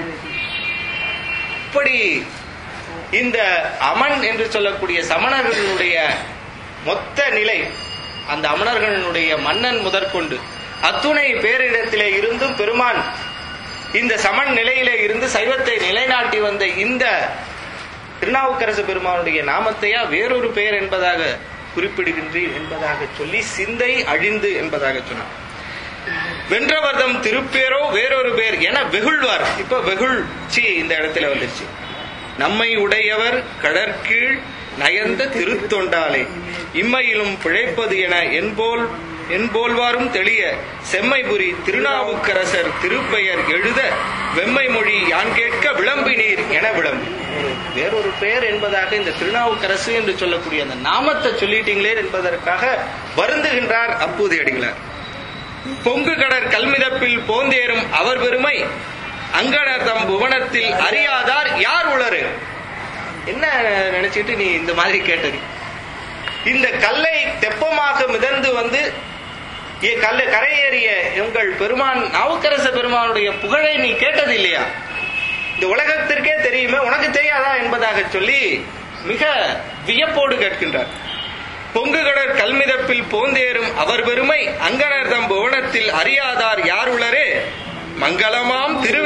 இப்படி இந்த அமன் என்று சொல்லக்கூடிய சமணர்களுடைய மொத்த நிலை அந்த அமணர்களுடைய மன்னன் முதற்கொண்டு அத்துணை பேரிடத்திலே இருந்தும் பெருமான் இந்த சமன் நிலையிலே இருந்து சைவத்தை நிலைநாட்டி வந்த இந்த திருநாவுக்கரசு பெருமானுடைய நாமத்தையா வேறொரு பெயர் என்பதாக குறிப்பிடுகின்றீர் என்பதாக சொல்லி சிந்தை அழிந்து என்பதாக சொன்னார் வென்றவர்தம் திருப்பேரோ வேறொரு பேர் என வெகுழ்வார் இப்ப வெகுழ்ச்சி இந்த இடத்துல வந்துருச்சு நம்மை உடையவர் கடற்கீழ் நயந்த திருத்தொண்டாலே இம்மையிலும் பிழைப்பது என என்போல் என்போல்வாரும் தெளிய செம்மைபுரி திருநாவுக்கரசர் திருப்பெயர் எழுத வெம்மை மொழி யான் கேட்க விளம்பினீர் என விளம்பு ஒரு வேறொரு பெயர் என்பதாக இந்த திருநாவுக்கரசு என்று சொல்லக்கூடிய அந்த நாமத்தை சொல்லிட்டீங்களே என்பதற்காக வருந்துகின்றார் அப்பூதி அடிகளார் பொங்கு கடற் கல்மிதப்பில் போந்தேறும் அவர் பெருமை அங்கனர் தம் புவனத்தில் அறியாதார் யார் உளரு என்ன நினைச்சிட்டு நீ இந்த மாதிரி கேட்டது இந்த கல்லை தெப்பமாக மிதந்து வந்து ஏ- கல்லை கரையேறிய உங்கள் பெருமான் நாவுக்கரச பெருமானுடைய புகழை நீ கேட்டது இல்லையா இந்த உலகத்திற்கே தெரியுமே உனக்கு தெரியாதா என்பதாக சொல்லி மிக வியப்போடு கேட்கின்றார் பொங்குகடற் கல்மிதப்பில் போந்தேறும் அவர் பெருமை அங்கனர் தம் புவனத்தில் அறியாதார் யார் உளரே மங்களமாம் திருவேடத்து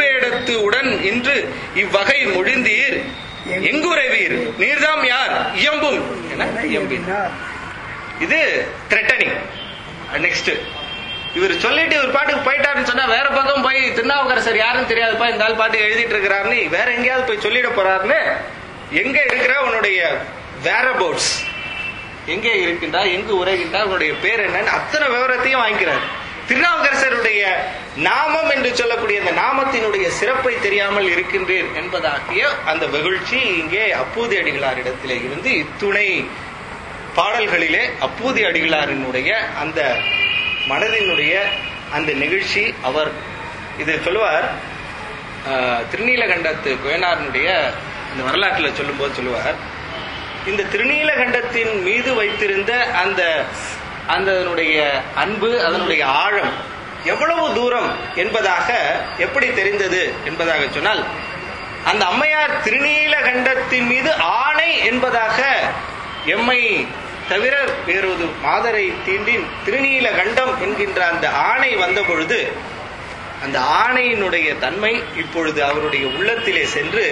எழுத்து உடன் இன்று இவ்வகை மொழிந்தீர் எங்குறைவீர் நீர்தாம் யார் இயம்பும் என இயம்பினார்
எம்பினார்
இது த்ரெட்டனிங் நெக்ஸ்ட் இவர் சொல்லிட்டு இவர் பாட்டுக்கு போயிட்டாருன்னு சொன்னா வேற பக்கம் போய் திருநாவுக்கரசர் யாருன்னு தெரியாதுப்பா இந்த ஆள் பாட்டு எழுதிட்டு இருக்கிறாருன்னு வேற எங்கேயாவது போய் சொல்லிட போறாருன்னு எங்க இருக்கிற உன்னுடைய வேற போட்ஸ் எங்கே இருக்கின்றா எங்கு உரைகின்றா உன்னுடைய பேர் என்னன்னு அத்தனை விவரத்தையும் வாங்கிக்கிறார் திருநாவுக்கரசருடைய நாமம் என்று சொல்லக்கூடிய அந்த நாமத்தினுடைய சிறப்பை தெரியாமல் இருக்கின்றீர் என்பதாகிய அந்த வெகுழ்ச்சி இங்கே அப்பூதி அடிகளாரிடத்திலே இருந்து இத்துணை பாடல்களிலே அப்பூதி அடிகளாரினுடைய அந்த மனதினுடைய அந்த நிகழ்ச்சி அவர் இது சொல்லுவார் ஆஹ், திருநீலகண்டத்து குயனாரனுடைய இந்த வரலாற்றில் சொல்லும்போது சொல்லுவார் இந்த திருநீலகண்டத்தின் மீது வைத்திருந்த அந்த அந்த அதனுடைய அன்பு அதனுடைய ஆழம் எவ்வளவு தூரம் என்பதாக எப்படி தெரிந்தது என்பதாக சொன்னால் அந்த அம்மையார் திருநீலகண்டத்தின் மீது ஆணை என்பதாக எம்மை தவிர வேறொரு மாதரை தீண்டின் திருநீலகண்டம் என்கின்ற அந்த ஆணை வந்த பொழுது அந்த ஆணையினுடைய தன்மை இப்பொழுது அவருடைய உள்ளத்திலே சென்று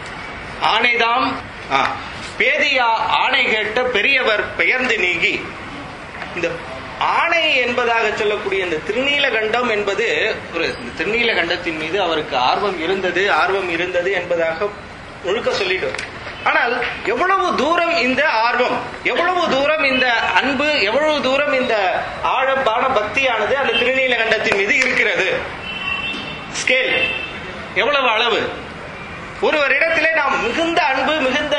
ஆணைதாம் ஆ, பேதியா ஆணை கேட்ட பெரியவர் பெயர்ந்து நீங்கி இந்த ஆணை என்பதாக சொல்லக்கூடிய இந்த திருநீலகண்டம் என்பது ஒரு இந்த திருநீலகண்டத்தின் மீது அவருக்கு ஆர்வம் இருந்தது ஆர்வம் இருந்தது என்பதாக முழுக்க சொல்லிட்டோம் ஆனால் எவ்வளவு தூரம் இந்த ஆர்வம் எவ்வளவு தூரம் இந்த அன்பு எவ்வளவு தூரம் இந்த ஆழப்பான பக்தியானது அந்த திருநீலகண்டத்தின் மீது இருக்கிறது ஸ்கேல் எவ்வளவு அளவு ஒருவரிடத்திலே நாம் மிகுந்த அன்பு மிகுந்த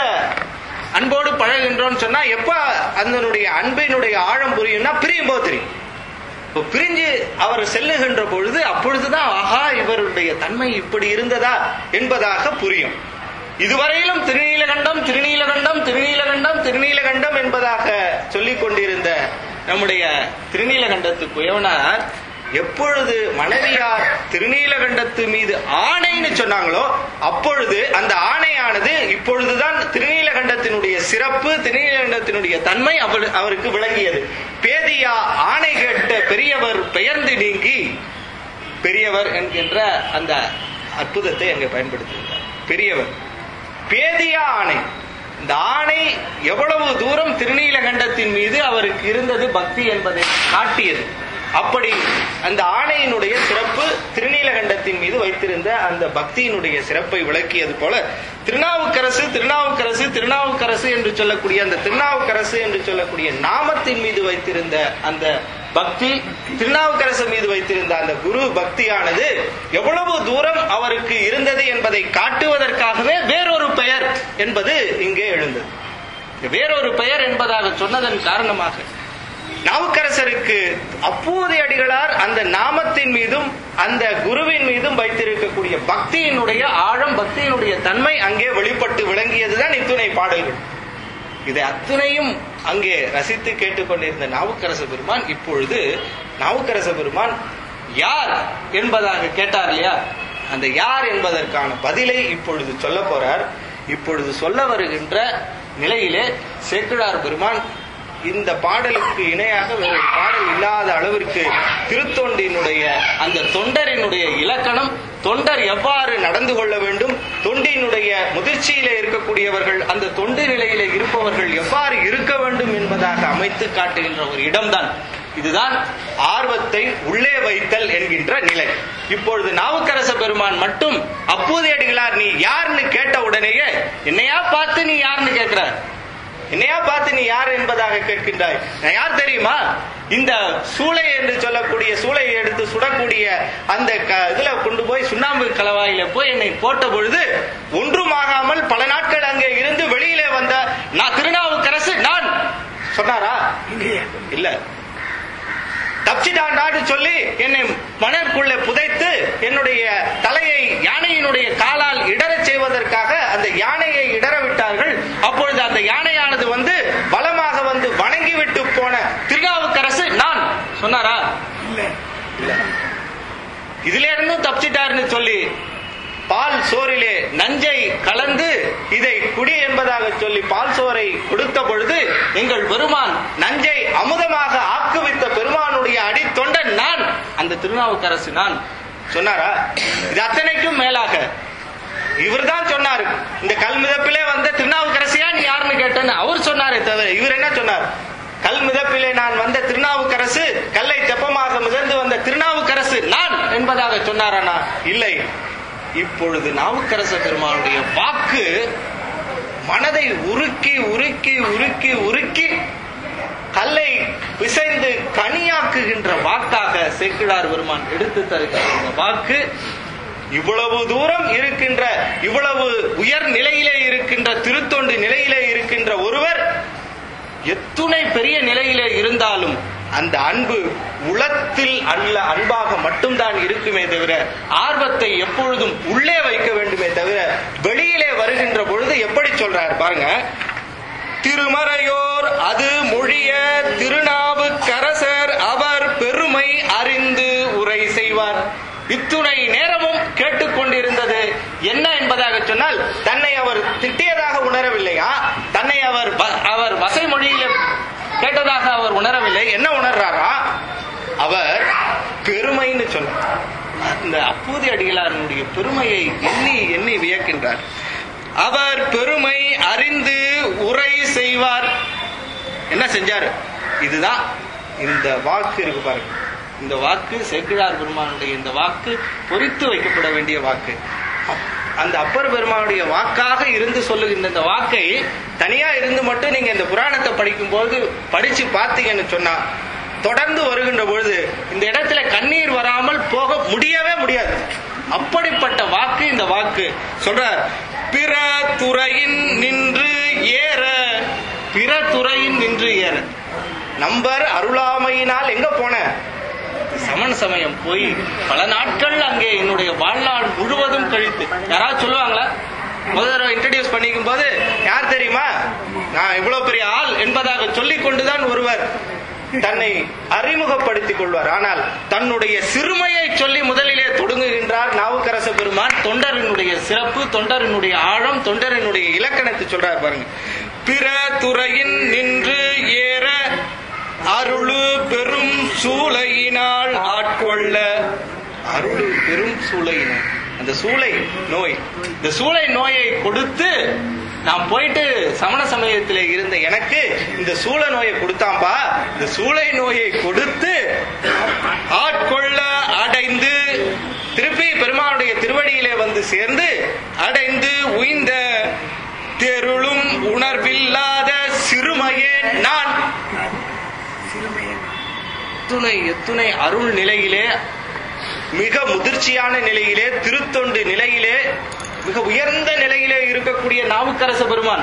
அன்போடு பழகுகின்றோம்னு சொன்னா எப்ப அதனுடைய அன்பினுடைய ஆழம் புரியும்னா பிரியும் போது தெரியும் இப்போ பிரிஞ்சு அவர் செல்லுகின்ற பொழுது அப்பொழுதுதான் ஆஹா இவருடைய தன்மை இப்படி இருந்ததா என்பதாக புரியும் இதுவரையிலும் திருநீலகண்டம் திருநீலகண்டம் திருநீலகண்டம் திருநீலகண்டம் என்பதாக சொல்லிக் கொண்டிருந்த நம்முடைய திருநீலகண்டத்து குயவனார் எப்பொழுது மனைவியார் திருநீலகண்டத்து மீது ஆணைன்னு சொன்னாங்களோ அப்பொழுது அந்த ஆணையானது இப்பொழுதுதான் திருநீலகண்டத்தினுடைய சிறப்பு திருநீலகண்டத்தினுடைய தன்மை அவரு- அவருக்கு விளங்கியது பேதியா ஆணை கேட்ட பெரியவர் பெயர்ந்து நீங்கி பெரியவர் என்கின்ற அந்த அற்புதத்தை அங்கே பயன்படுத்துகிறார் பெரியவர் பேதியா ஆணை இந்த ஆணை எவ்வளவு தூரம் திருநீலகண்டத்தின் மீது அவருக்கு இருந்தது பக்தி என்பதை காட்டியது அப்படி அந்த ஆணையினுடைய சிறப்பு திருநீலகண்டத்தின் மீது வைத்திருந்த அந்த பக்தியினுடைய சிறப்பை விளக்கியது போல திருநாவுக்கரசு திருநாவுக்கரசு திருநாவுக்கரசு என்று சொல்லக்கூடிய அந்த திருநாவுக்கரசு என்று சொல்லக்கூடிய நாமத்தின் மீது வைத்திருந்த அந்த பக்தி திருநாவுக்கரசு மீது வைத்திருந்த அந்த குரு பக்தியானது எவ்வளவு தூரம் அவருக்கு இருந்தது என்பதை காட்டுவதற்காகவே வேறொரு பெயர் என்பது இங்கே எழுந்தது இந்த வேறொரு பெயர் என்பதாக சொன்னதன் காரணமாக நாவுக்கரசருக்கு அப்பூதி அடிகளார் அந்த நாமத்தின் மீதும் அந்த குருவின் மீதும் வைத்திருக்கக்கூடிய பக்தியினுடைய ஆழம் பக்தியினுடைய தன்மை அங்கே வெளிப்பட்டு விளங்கியதுதான் இத்துணை பாடல்கள் இதை அத்தனையும் அங்கே ரசித்து கேட்டுக்கொண்டிருந்த நாவுக்கரச பெருமான் இப்பொழுது நாவுக்கரச பெருமான் யார் என்பதாக கேட்டார் இல்லையா அந்த யார் என்பதற்கான பதிலை இப்பொழுது சொல்ல போறார் இப்பொழுது சொல்ல வருகின்ற நிலையிலே சேக்கிழார் பெருமான் இந்த பாடலுக்கு இணையாக வேறு பாடல் இல்லாத அளவிற்கு திருத்தொண்டினுடைய அந்த தொண்டரினுடைய இலக்கணம் தொண்டர் எவ்வாறு நடந்து கொள்ள வேண்டும் தொண்டினுடைய முதிர்ச்சியிலே இருக்கக்கூடியவர்கள் அந்த தொண்டு நிலையிலே இருப்பவர்கள் எவ்வாறு இருக்க வேண்டும் என்பதாக அமைத்து காட்டுகின்ற ஒரு இடம்தான் இதுதான் ஆர்வத்தை உள்ளே வைத்தல் என்கின்ற நிலை இப்பொழுது நாவுக்கரச பெருமான் மட்டும் அப்போதைய அடிகளார் நீ யாருன்னு கேட்ட உடனேயே என்னையா பார்த்து நீ யாருன்னு கேட்கிறார் என்னையா பார்த்து நீ யார் என்பதாக கேட்கின்றாய் நான் யார் தெரியுமா இந்த சூளை என்று சொல்லக்கூடிய சூளையை எடுத்து சுடக்கூடிய அந்த க- இதுல கொண்டு போய் சுண்ணாம்பு கலவாயில போய் என்னை போட்ட பொழுது ஒன்றுமாகாமல் பல நாட்கள் அங்கே இருந்து வெளியிலே வந்த நான் திருநாவுக்கரசு நான் சொன்னாரா
இல்லையே
இல்ல தப்பிச்சிட்டாண்டான்னு சொல்லி என்னை மணற்குள்ளே புதைத்து என்னுடைய தலையை யானையினுடைய காலால் இடறச் செய்வதற்காக அந்த யானையை இடற விட்டார்கள் அப்பொழுது அந்த யானையானது வந்து பலமாக வந்து வணங்கி விட்டு போன திருநாவுக்கரசு நான் சொன்னாரா
இல்ல
இதுல இருந்தும் தப்பிச்சிட்டாருன்னு சொல்லி பால் சோறிலே நஞ்சை கலந்து இதை குடி என்பதாக சொல்லி பால் சோறை கொடுத்த பொழுது எங்கள் பெருமான் நஞ்சை அமுதமாக ஆக்குவித்த பெருமானுடைய அடித்தொண்டன் நான் அந்த திருநாவுக்கரசு நான் சொன்னாரா இது அத்தனைக்கும் மேலாக இவர்தான் சொன்னாரு இந்த கல் மிதப்பிலே வந்த திருநாவுக்கரசியா நீ யாருன்னு கேட்டேன்னு அவர் சொன்னாரே தவிர இவர் என்ன சொன்னார் கல் மிதப்பிலே நான் வந்த திருநாவுக்கரசு கல்லை தெப்பமாக மிதந்து வந்த திருநாவுக்கரசு நான் என்பதாக சொன்னாரானா இல்லை இப்பொழுது நாவுக்கரச பெருமானுடைய வாக்கு மனதை உருக்கி உருக்கி உருக்கி உருக்கி கல்லை பிசைந்து கனியாக்குகின்ற வாக்காக சேக்கிழார் பெருமான் எடுத்து தருகிற இந்த வாக்கு இவ்வளவு தூரம் இருக்கின்ற இவ்வளவு உயர் நிலையிலே இருக்கின்ற திருத்தொண்டு நிலையிலே இருக்கின்ற ஒருவர் எத்துணை பெரிய நிலையிலே இருந்தாலும் அந்த அன்பு உளத்தில் அல்ல அன்பாக மட்டும்தான் இருக்குமே தவிர ஆர்வத்தை எப்பொழுதும் உள்ளே வைக்க வேண்டுமே தவிர வெளியிலே வருகின்ற பொழுது எப்படி சொல்றார் பாருங்க திருமறையோர் அது மொழிய திருநாவுக்கரசர் அவர் பெருமை அறிந்து உரை செய்வார் இத்துணை நேரமும் கேட்டுக்கொண்டிருந்தது என்ன என்பதாக சொன்னால் தன்னை அவர் திட்டியதாக உணரவில்லையா தன்னை அவர் வ- அவர் வசை மொழியில கேட்டதாக அவர் உணரவில்லை என்ன உணர்றாரா அவர் பெருமைன்னு சொன்னார் அந்த அப்பூதி அடிகளாருடைய பெருமையை எண்ணி எண்ணி வியக்கின்றார் அவர் பெருமை அறிந்து உரை செய்வார் என்ன செஞ்சாரு இதுதான் இந்த வாக்கு இருக்கு பாருங்க இந்த வாக்கு சேக்கிழார் பெருமானுடைய இந்த வாக்கு பொறித்து வைக்கப்பட வேண்டிய வாக்கு அப்- அந்த அப்பர் பெருமானுடைய வாக்காக இருந்து சொல்லுகின்ற இந்த வாக்கை தனியா இருந்து மட்டும் நீங்க இந்த புராணத்தை படிக்கும் போது படிச்சு பார்த்தீங்கன்னு சொன்னா தொடர்ந்து வருகின்ற பொழுது இந்த இடத்துல கண்ணீர் வராமல் போக முடியவே முடியாது அப்படிப்பட்ட வாக்கு இந்த வாக்கு சொல்றார் பிற துறையின் நின்று ஏற பிற துறையின் நின்று ஏற நம்பர் அருளாமையினால் எங்க போன சமண சமயம் போய் பல நாட்கள் அங்கே என்னுடைய வாழ்நாள் முழுவதும் கழித்து யாராவது சொல்லுவாங்களா முதல் தடவை இன்ட்ரடியூஸ் பண்ணிக்கும் போது யார் தெரியுமா நான் இவ்வளவு பெரிய ஆள் என்பதாக சொல்லிக் கொண்டுதான் ஒருவர் தன்னை அறிமுகப்படுத்திக் கொள்வார் ஆனால் தன்னுடைய சிறுமையை சொல்லி முதலிலே தொடங்குகின்றார் நாவுக்கரச பெருமான் தொண்டரினுடைய சிறப்பு தொண்டரினுடைய ஆழம் தொண்டரினுடைய இலக்கணத்தை சொல்றார் பாருங்க பிற துறையின் நின்று ஏற அருளு பெரும் சூளையினால் ஆட்கொள்ள அருளு பெரும் சூளையினால் அந்த சூளை நோய் இந்த சூளை நோயை கொடுத்து நான் போயிட்டு சமண சமயத்திலே இருந்த எனக்கு இந்த சூளை நோயை கொடுத்தாம்பா இந்த சூளை நோயை கொடுத்து ஆட்கொள்ள அடைந்து திருப்பி பெருமானுடைய திருவடியிலே வந்து சேர்ந்து அடைந்து உய்ந்த தெருளும் உணர்வில்லாத சிறுமையே நான் எத்துணை எத்துணை அருள் நிலையிலே மிக முதிர்ச்சியான நிலையிலே திருத்தொண்டு நிலையிலே மிக உயர்ந்த நிலையிலே இருக்கக்கூடிய நாவுக்கரச பெருமான்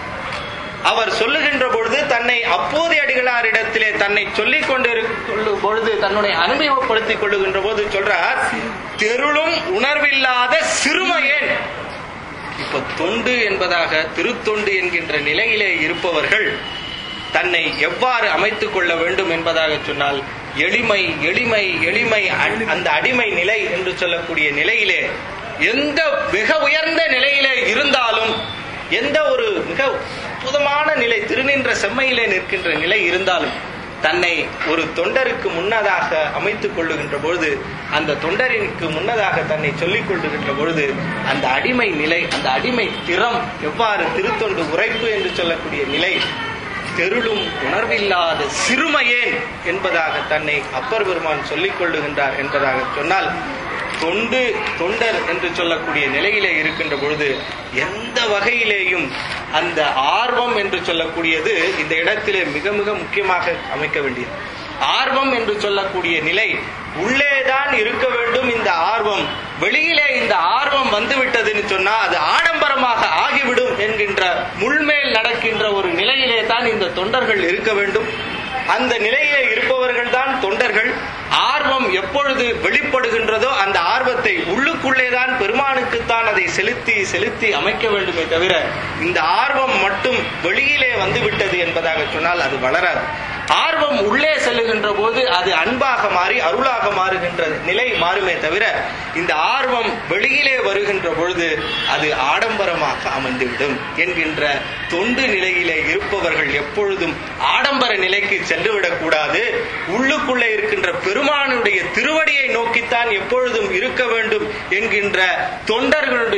அவர் சொல்லுகின்ற பொழுது தன்னை அப்போது அடிகளாரிடத்திலே தன்னை சொல்லிக் கொண்டிருக்கும் பொழுது தன்னுடைய அனுபவப்படுத்திக் கொள்ளுகின்ற போது சொல்றார் தெருளும் உணர்வில்லாத சிறுமையேன் இப்ப தொண்டு என்பதாக திருத்தொண்டு என்கின்ற நிலையிலே இருப்பவர்கள் தன்னை எவ்வாறு அமைத்துக் கொள்ள வேண்டும் என்பதாக சொன்னால் எளிமை எளிமை எளிமை அ- அந்த அடிமை நிலை என்று சொல்லக்கூடிய நிலையிலே எந்த மிக உயர்ந்த நிலையிலே இருந்தாலும் எந்த ஒரு மிக அற்புதமான நிலை திருநின்ற செம்மையிலே நிற்கின்ற நிலை இருந்தாலும் தன்னை ஒரு தொண்டருக்கு முன்னதாக அமைத்துக் கொள்ளுகின்ற பொழுது அந்த தொண்டரிற்கு முன்னதாக தன்னை சொல்லிக் கொள்ளுகின்ற பொழுது அந்த அடிமை நிலை அந்த அடிமை திறம் எவ்வாறு திருத்தொண்டு உரைப்பு என்று சொல்லக்கூடிய நிலை தெருளும் உணர்வில்லாத சிறுமையேன் என்பதாக தன்னை அப்பர் பெருமான் சொல்லிக் கொள்ளுகின்றார் என்பதாக சொன்னால் தொண்டு தொண்டர் என்று சொல்லக்கூடிய நிலையிலே இருக்கின்ற பொழுது எந்த வகையிலேயும் அந்த ஆர்வம் என்று சொல்லக்கூடியது இந்த இடத்திலே மிக மிக முக்கியமாக அமைக்க வேண்டியது ஆர்வம் என்று சொல்லக்கூடிய நிலை உள்ளேதான் இருக்க வேண்டும் இந்த ஆர்வம் வெளியிலே இந்த ஆர்வம் வந்துவிட்டதுன்னு சொன்னா அது ஆடம்பரமாக ஆகிவிடும் என்கின்ற முள்மேல் நடக்கின்ற ஒரு நிலையிலே தான் இந்த தொண்டர்கள் இருக்க வேண்டும் அந்த நிலையிலே இருப்பவர்கள் தான் தொண்டர்கள் ஆர்வம் எப்பொழுது வெளிப்படுகின்றதோ அந்த ஆர்வத்தை உள்ளுக்குள்ளேதான் பெருமானுக்குத்தான் அதை செலுத்தி செலுத்தி அமைக்க வேண்டுமே தவிர இந்த ஆர்வம் மட்டும் வெளியிலே வந்து விட்டது என்பதாக சொன்னால் அது வளராது ஆர்வம் உள்ளே செல்லுகின்ற போது அது அன்பாக மாறி அருளாக மாறுகின்ற நிலை மாறுமே தவிர இந்த ஆர்வம் வெளியிலே வருகின்ற பொழுது அது ஆடம்பரமாக அமைந்துவிடும் என்கின்ற தொண்டு நிலையிலே இருப்பவர்கள் எப்பொழுதும் ஆடம்பர நிலைக்கு சென்றுவிடக் கூடாது உள்ளுக்குள்ளே இருக்கின்ற பெருமானுடைய திருவடியை நோக்கித்தான் எப்பொழுதும் இருக்க வேண்டும் என்கின்ற தொண்டர்களுடைய இலக்க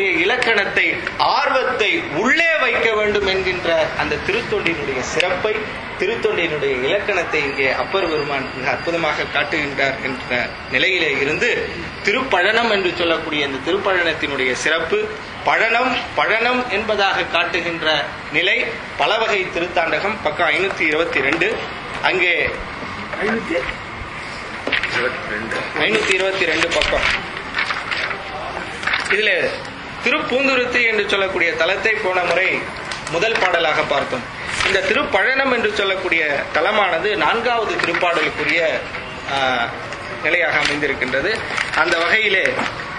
இலக்கணத்தை ஆர்வத்தை உள்ளே வைக்க வேண்டும் என்கின்ற அந்த திருத்தொண்டினுடைய சிறப்பை திருத்தொண்டினுடைய இலக்கணத்தை இங்கே அப்பர் பெருமான் மிக அற்புதமாக காட்டுகின்றார் என்ற நிலையிலே இருந்து திருப்பழனம் என்று சொல்லக்கூடிய இந்த திருப்பழனத்தினுடைய சிறப்பு பழனம் பழனம் என்பதாக காட்டுகின்ற நிலை பலவகை திருத்தாண்டகம் பக்கம் ஐநூத்தி இருபத்தி ரெண்டு அங்கே
ஐநூத்தி
ஐநூத்தி இருபத்தி ரெண்டு பக்கம் இதுல திருப்பூந்துருத்தி என்று சொல்லக்கூடிய தலத்தை போன முறை முதல் பாடலாக பார்த்தோம் இந்த திருப்பழனம் என்று சொல்லக்கூடிய தலமானது நான்காவது திருப்பாடலுக்குரிய ஆ, நிலையாக அமைந்திருக்கின்றது அந்த வகையிலே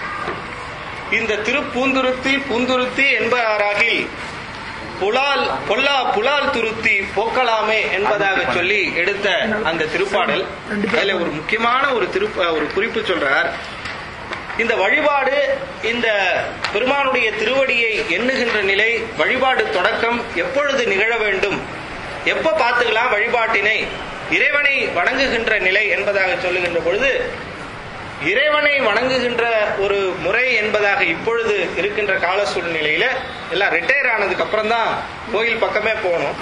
இந்த திருப்பூந்துருத்தி பூந்துருத்தி என்பாராகில் புலால் பொல்லா புலால் துருத்தி போக்கலாமே என்பதாக சொல்லி எடுத்த அந்த திருப்பாடல் அதுல ஒரு முக்கியமான ஒரு திரு ஒரு குறிப்பு சொல்றார் இந்த வழிபாடு இந்த பெருமானுடைய திருவடியை எண்ணுகின்ற நிலை வழிபாடு தொடக்கம் எப்பொழுது நிகழ வேண்டும் எப்ப பார்த்துக்கலாம் வழிபாட்டினை இறைவனை வணங்குகின்ற நிலை என்பதாக சொல்லுகின்ற பொழுது இறைவனை வணங்குகின்ற ஒரு முறை என்பதாக இப்பொழுது இருக்கின்ற கால சூழ்நிலையில எல்லாம் ரிட்டையர் ஆனதுக்கு அப்புறம் தான் கோயில் பக்கமே போகணும்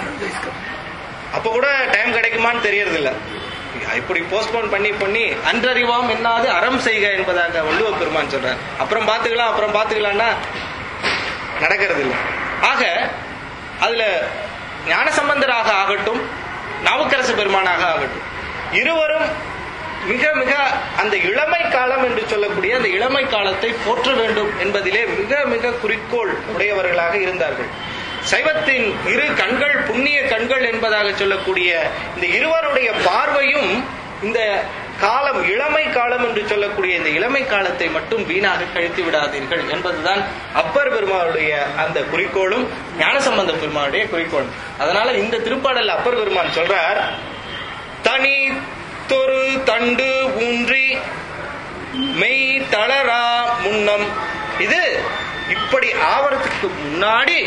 அப்ப கூட டைம் கிடைக்குமான்னு தெரியறது இல்ல இப்படி போஸ்ட்போன் பண்ணி பண்ணி அன்றறிவாம் என்னாது அறம் செய்க என்பதாக வள்ளுவ பெருமான் சொல்றார் அப்புறம் பாத்துக்கலாம் அப்புறம் பாத்துக்கலாம்னா நடக்கிறது இல்லை ஆக அதுல ஞானசம்பந்தராக ஆகட்டும் நாவுக்கரசு பெருமானாக ஆகட்டும் இருவரும் மிக மிக அந்த இளமை காலம் என்று சொல்லக்கூடிய அந்த இளமை காலத்தை போற்ற வேண்டும் என்பதிலே மிக மிக குறிக்கோள் உடையவர்களாக இருந்தார்கள் சைவத்தின் இரு கண்கள் புண்ணிய கண்கள் என்பதாக சொல்லக்கூடிய இந்த இருவருடைய பார்வையும் இந்த காலம் இளமை காலம் என்று சொல்லக்கூடிய இந்த இளமை காலத்தை மட்டும் வீணாக கழித்து விடாதீர்கள் என்பதுதான் அப்பர் பெருமானுடைய அந்த குறிக்கோளும் ஞானசம்பந்த பெருமானுடைய குறிக்கோளும் அதனால இந்த திருப்பாடல் அப்பர் பெருமான் சொல்றார் தனி தொரு தண்டு ஊன்றி மெய் தளரா முன்னம் இது இப்படி ஆவறதுக்கு முன்னாடி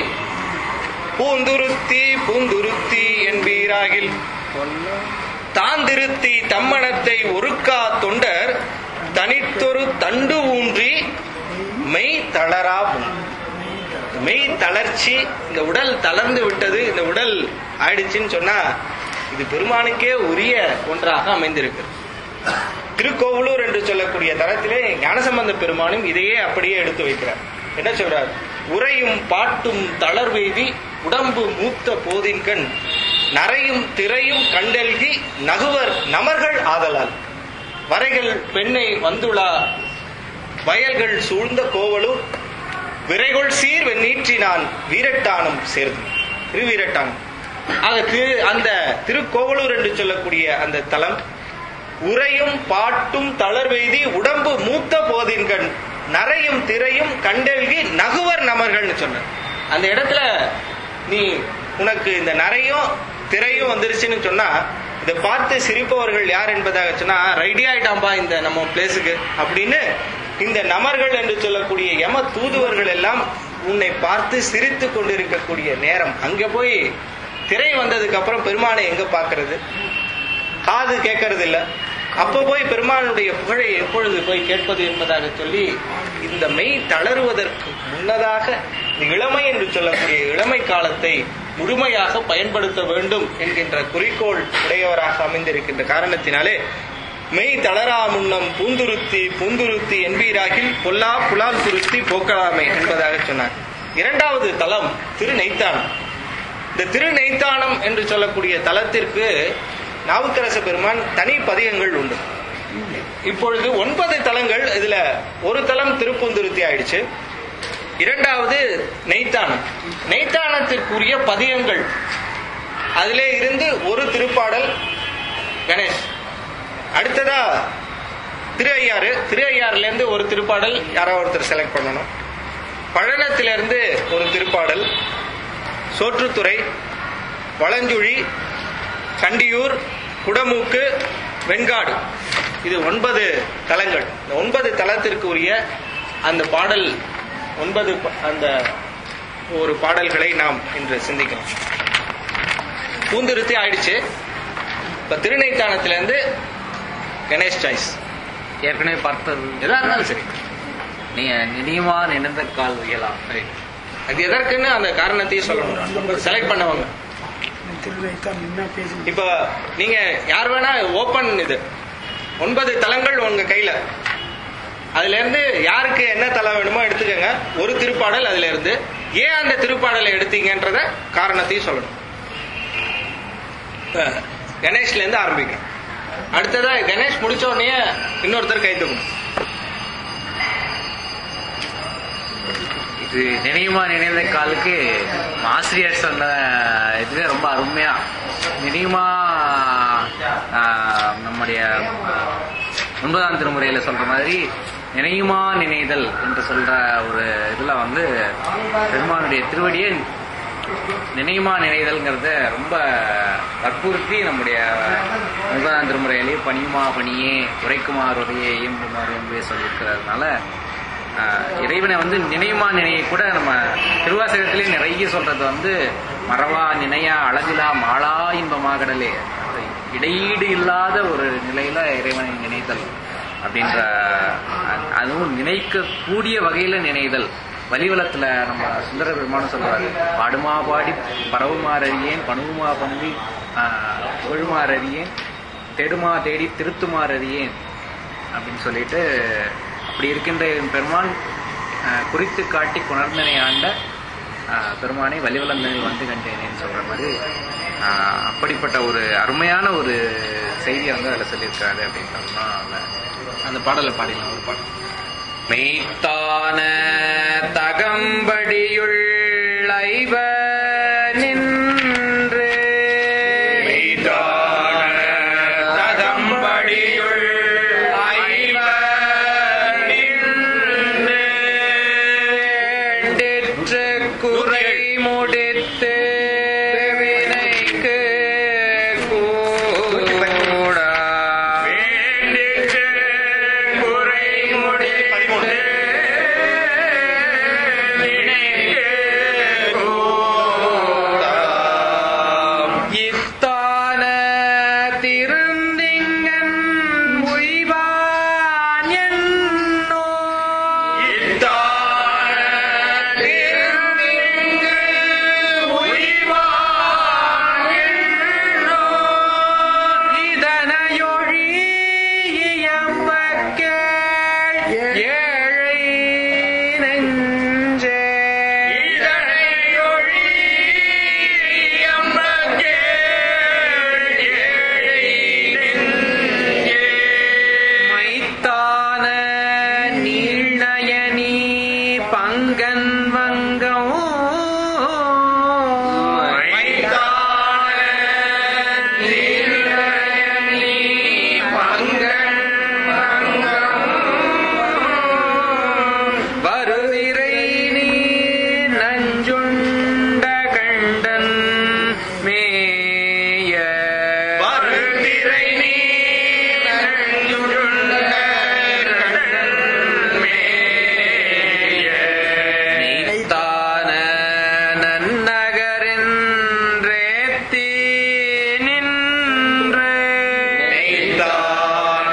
பூந்துருத்தி பூந்துருத்தி என்பீராகில் தாந்திருத்தி தம்மனத்தை ஒருக்கா தொண்டர் தனித்தொரு தண்டு ஊன்றி மெய் தளரா முன் மெய் தளர்ச்சி இந்த உடல் தளர்ந்து விட்டது இந்த உடல் ஆயிடுச்சுன்னு சொன்னா இது பெருமானுக்கே உரிய ஒன்றாக அமைந்திருக்கு திருக்கோவலூர் என்று சொல்லக்கூடிய தளத்திலே ஞானசம்பந்த பெருமானும் இதையே அப்படியே எடுத்து வைக்கிறார் என்ன சொல்றார் உரையும் பாட்டும் தளர்வெய்தி உடம்பு மூத்த போதின்கண் நரையும் திரையும் கண்டல்கி நகுவர் நமர்கள் ஆதலால் வரைகள் பெண்ணை வந்துளா வயல்கள் சூழ்ந்த கோவலூர் விரைகொள் சீர் வெண்ணீற்றினான் வீரட்டானும் சேர்ந்து திருவீரட்டானும் ஆக திரு அந்த திருக்கோவலூர் என்று சொல்லக்கூடிய அந்த தலம் உரையும் பாட்டும் தளர்வெய்தி உடம்பு மூத்த போதின்கண் நரையும் திரையும் கண்டல்கி நகுவர் நமர்கள்னு சொன்ன அந்த இடத்துல நீ உனக்கு இந்த நரையும் திரையும் வந்துருச்சுன்னு சொன்னா இதை பார்த்து சிரிப்பவர்கள் யார் என்பதாக சொன்னா ரெடி ஆயிட்டாம்பா இந்த நம்ம பிளேஸுக்கு அப்படின்னு இந்த நமர்கள் என்று சொல்லக்கூடிய யம தூதுவர்கள் எல்லாம் உன்னை பார்த்து சிரித்து கொண்டிருக்கக்கூடிய நேரம் அங்க போய் திரை வந்ததுக்கு அப்புறம் பெருமானை எங்க பாக்குறது காது கேட்கறது இல்ல அப்ப போய் பெருமானுடைய புகழை எப்பொழுது போய் கேட்பது என்பதாக சொல்லி இந்த மெய் தளருவதற்கு முன்னதாக இந்த இளமை என்று சொல்லக்கூடிய இளமை காலத்தை முழுமையாக பயன்படுத்த வேண்டும் என்கின்ற குறிக்கோள் உடையவராக அமைந்திருக்கின்ற காரணத்தினாலே மெய் தளரா முன்னம் பூந்துருத்தி பூந்துருத்தி என்பீராகில் பொல்லா புலால் துருத்தி போக்கலாமை என்பதாக சொன்னார் இரண்டாவது தலம் திருநெய்த்தானம் இந்த திருநெய்த்தானம் என்று சொல்லக்கூடிய தலத்திற்கு நாவுக்கரச பெருமான் தனி பதிகங்கள் உண்டு இப்பொழுது ஒன்பது தலங்கள் இதுல ஒரு தலம் திருப்பூந்துருத்தி ஆயிடுச்சு இரண்டாவது நெய்த்தானம் நெய்த்தானத்திற்குரிய பதிகங்கள் அதிலே இருந்து ஒரு திருப்பாடல் கணேஷ் அடுத்ததா திரு ஐயாறு திரு ஐயாறுல இருந்து ஒரு திருப்பாடல் யாரோ ஒருத்தர் செலக்ட் பண்ணணும் பழனத்திலிருந்து ஒரு திருப்பாடல் சோற்றுத்துறை வளஞ்சுழி கண்டியூர் குடமூக்கு வெண்காடு இது ஒன்பது தலங்கள் இந்த ஒன்பது தலத்திற்கு உரிய அந்த பாடல் ஒன்பது ப- அந்த ஒரு பாடல்களை நாம் இன்று சிந்திக்கலாம் பூந்துருத்தி ஆயிடுச்சு இப்ப திருநெய்த்தானத்திலிருந்து கணேஷ் சாய்ஸ்
ஏற்கனவே பார்த்தது
எதா இருந்தாலும் சரி
நீ நினைவா நினைந்த கால் உயலாம்
அது எதற்குன்னு அந்த காரணத்தையும் சொல்லணும் செலக்ட் பண்ணவங்க
திருவைத்தான் என்ன பேசி
இப்ப நீங்க யார் வேணா ஓபன் இது ஒன்பது தலங்கள் உங்க கையில அதுல இருந்து யாருக்கு என்ன தலை வேணுமோ எடுத்துக்கங்க ஒரு திருப்பாடல் அதுல இருந்து ஏன் அந்த திருப்பாடலை எடுத்தீங்கன்றத காரணத்தையும் சொல்லணும் இப்ப கணேஷ்ல இருந்து ஆரம்பிக்கிறேன் அடுத்ததா கணேஷ் முடிச்ச உடனே இன்னொருத்தர் கை தூக்கணும்
இது நினைவுமா நினைந்த காலுக்கு ஆசிரியர் சொன்ன இதுவே ரொம்ப அருமையா நினைவுமா ஆஹ், நம்முடைய ஒன்பதாம் திருமுறையில சொல்ற மாதிரி நினைவுமா நினைதல் என்று சொல்ற ஒரு இதுல வந்து பெருமானுடைய திருவடியை நினைவுமா நினைதல்ங்கிறத ரொம்ப வற்புறுத்தி நம்முடைய ஒன்பதாம் திருமுறையிலேயே பணியுமா பணியே உரைக்குமாறு உரையே இயம்புமாறு என்பே சொல்லியிருக்கிறதுனால ஆஹ், இறைவனை வந்து நினைவுமா நினையை கூட நம்ம திருவாசகத்திலே நிறைய சொல்றது வந்து மறவா நினையா அழகிலா மாளா இன்பமாகடலே அந்த இடையீடு இல்லாத ஒரு நிலையில இறைவனை நினைத்தல் அப்படின்ற அ- அதுவும் நினைக்க கூடிய வகையில நினைதல் வலிவலத்துல நம்ம சுந்தர பெருமானும் சொல்றாரு பாடுமா பாடி பரவுமாறறியேன் பணுவுமா பணுவி ஆஹ், புகழுமாறறியேன் தேடுமா தேடி திருத்துமாறறியேன் அப்படின்னு சொல்லிட்டு அப்படி இருக்கின்ற என் பெருமான் ஆஹ், குறித்து காட்டி குணர்ந்தனை ஆண்ட ஆஹ், பெருமானை வலிவலந்தனில் வந்து கண்டேனேன்னு சொல்ற மாதிரி ஆஹ், அப்படிப்பட்ட ஒரு அருமையான ஒரு செய்தியை வந்து அதில் சொல்லியிருக்காரு அப்படின்றதுனா
அந்த பாடலை பாடிடலாம் ஒரு பாடல்
மெய்த்தான தகம்படியுள் ஐவ நின்று
தகம்படியுள் ஐவ நின்று
வேண்டிற்று குறை முடித்து வினைக்கு கூடா
வேண்டிற்று குறை முடித்து வினைக்கு கூடா.
இத்தான திருந்திங்கன் உய்வான் என்னோ
இத்தான திருந்திங்கு உய்வான் என்னோ.
இதனையொழி இயம்பக்கேள் ஏழை நெஞ்சே
இதனையொழி எம்மக்கே ஏழை நெஞ்சே.
மைத்தான நீழ்நயனி பங்கன் வங்கம்
மைதான நீலயனி பங்கன்
வருதிரை நீ நஞ்சுண்ட கண்டன் மேய
வருதிரை நீலஞ்சுண்ட கண்ணன் மேய.
மெய்த்தான நன்னகரின் ரேத்தி நின்று
மெய்தான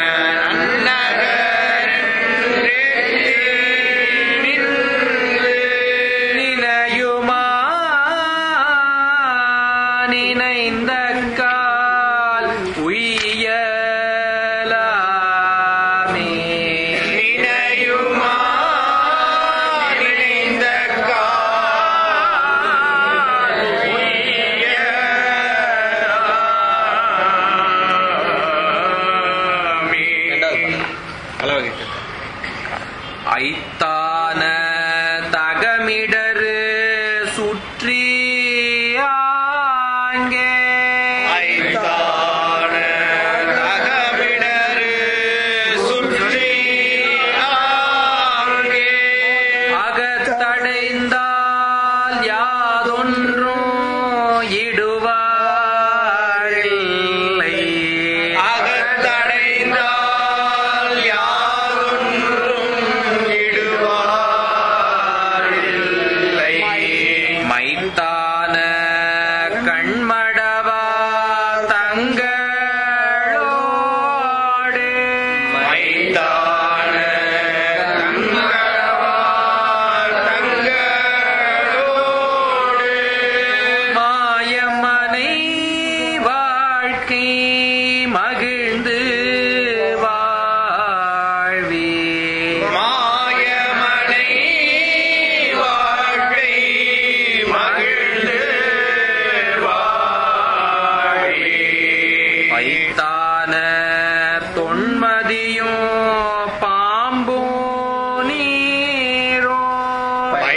நன்னகரென்றே நின்று
நினையுமா நினைந்த கால் உய்யலாமே
நினையுமா நினைந்த கால் உய்யலாமே.
ஐத்தான தகமிடரு சுற்றி ஆங்கே
ஐத்தான தகமிடரு சுற்றி ஆங்கே
அகத்தடைந்தால் யாதொன்றும் இடுவாரில்லை
அகத்தடைந்தால் யாதொன்றும் இடுவாரில்லை.
மைத்தான கண்மடவா தங்களோடு
மைத்தான கண்மடவா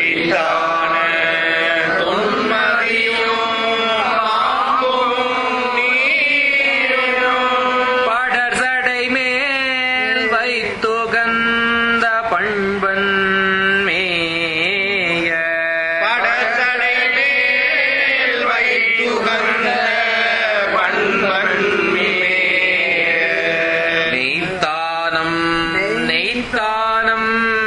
வைத்தான தொன்மதியும் பாம்பும் நீரும்
படர் சடை மேல் வைத்துகந்த பண்பன் மேய
படத்தடை மேல் வைத்துகந்த பண்பன்
நெய்த்தானம் நெய்த்தானம்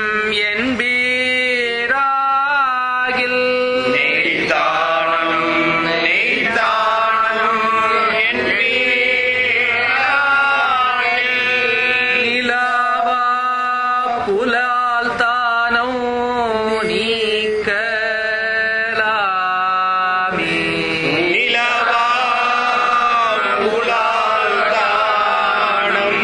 என்பீராகில்
நெய்தானம் நெய்தானம் என்பீராகில்
நிலாவா புலால் தானோ நீக்கலாமே
நிலவா புலால் தானம்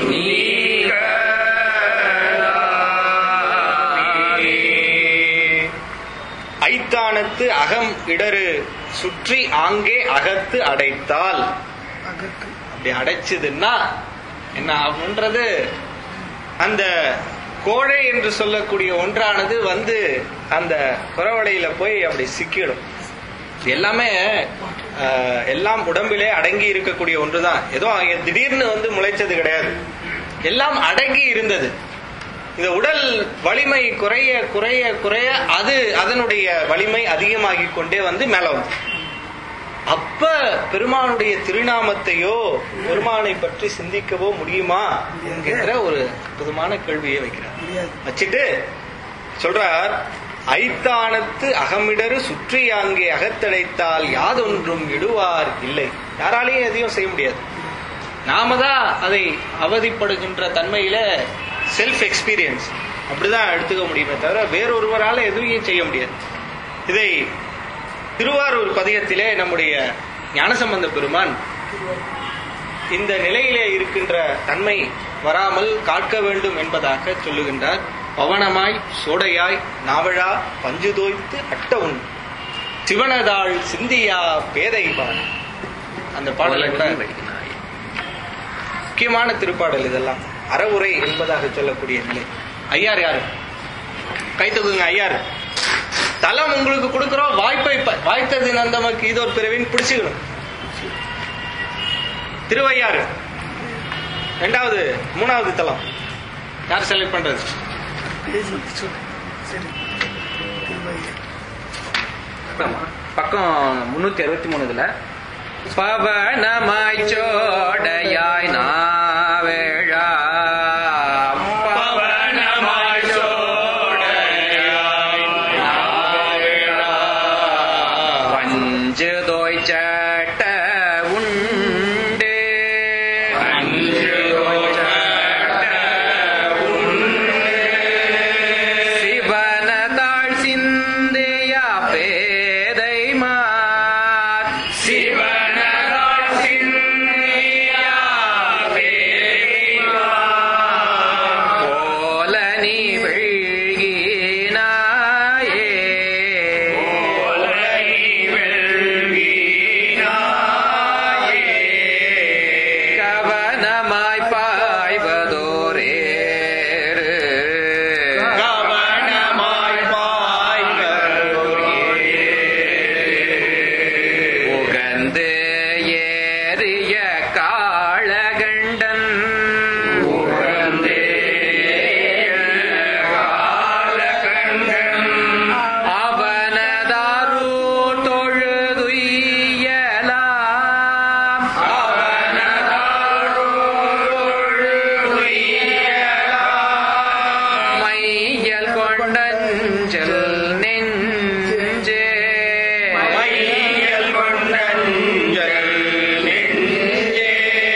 ஐத்தானத்து அகம் இடரு சுற்றி ஆங்கே அகத்து அடைத்தால்
அகத்து
அப்படி அடைச்சதுன்னா என்ன ஆகுன்றது அந்த கோழை என்று சொல்லக்கூடிய ஒன்றானது வந்து அந்த குறவடையில போய் அப்படி சிக்கிடும் இது எல்லாமே ஆஹ், எல்லாம் உடம்பிலே அடங்கி இருக்கக்கூடிய ஒன்றுதான் ஏதோ அங்க திடீர்னு வந்து முளைச்சது கிடையாது எல்லாம் அடங்கி இருந்தது இந்த உடல் வலிமை குறைய குறைய குறைய அது அதனுடைய வலிமை அதிகமாகி கொண்டே வந்து மேல வந்து அப்ப பெருமானுடைய திருநாமத்தையோ பெருமானை பற்றி சிந்திக்கவோ முடியுமா என்கிற ஒரு அற்புதமான கேள்வியை வைக்கிறார்
முடியாது
வச்சுட்டு சொல்றார் ஐத்தானத்து அகமிடரு சுற்றி அங்கே அகத்தடைத்தால் யாதொன்றும் இடுவார் இல்லை யாராலையும் எதையும் செய்ய முடியாது நாம தான் அதை அவதிப்படுகின்ற தன்மையில செல்ஃப் எக்ஸ்பீரியன்ஸ் அப்படிதான் எடுத்துக்க முடியுமே தவிர வேறொருவரால எதுவும் செய்ய முடியாது இதை திருவாரூர் பதிகத்திலே நம்முடைய ஞானசம்பந்த பெருமான் இந்த நிலையிலே இருக்கின்ற தன்மை வராமல் காக்க வேண்டும் என்பதாக சொல்லுகின்றார் பவனமாய் சோடையாய் நாவழா பஞ்சு தோய்த்து அட்ட உண் சிவனதாள் சிந்தியா பேதைபான் அந்த பாடலை கூட முக்கியமான திருப்பாடல் இதெல்லாம் அறவுரை என்பதாக சொல்லக்கூடிய நிலை ஐயார் யாரு கை தூக்குங்க ஐயார் தலம் உங்களுக்கு கொடுக்கிறோம் வாய்ப்பை ப- வாய்த்தது நந்தமக்கு இதோர் பிறவின் பிடிச்சுக்கணும் திருவையாறு ரெண்டாவது மூணாவது தலம் யார் செலக்ட் பண்றது
பேசி சொல்லு சரி திருவையாறு.
பக்கம் முன்னூத்தி அறுபத்தி மூணுல பவனமாய் சோடையாய் நாவேழா
பவனமாய் சோடையாய் நாவேழா.
பஞ்சு தோய் சட்ட உண்டு
பஞ்சு தோய் சட்ட
சிவனதாள் சிந்தையா பேதை மார்
சிவனதாள் சிந்தியா
போல நீ வெழ்கினாயே கவனமாய் பாய்வதோரே
கவனமாய்
உகந்து ஏறிய காளகண்டன் அவனதாரு தொழுதுயலாம் மையல் கொண்டஞ்சல் நெஞ்சே
மையல் கொண்டஞ்சல் நெஞ்சே.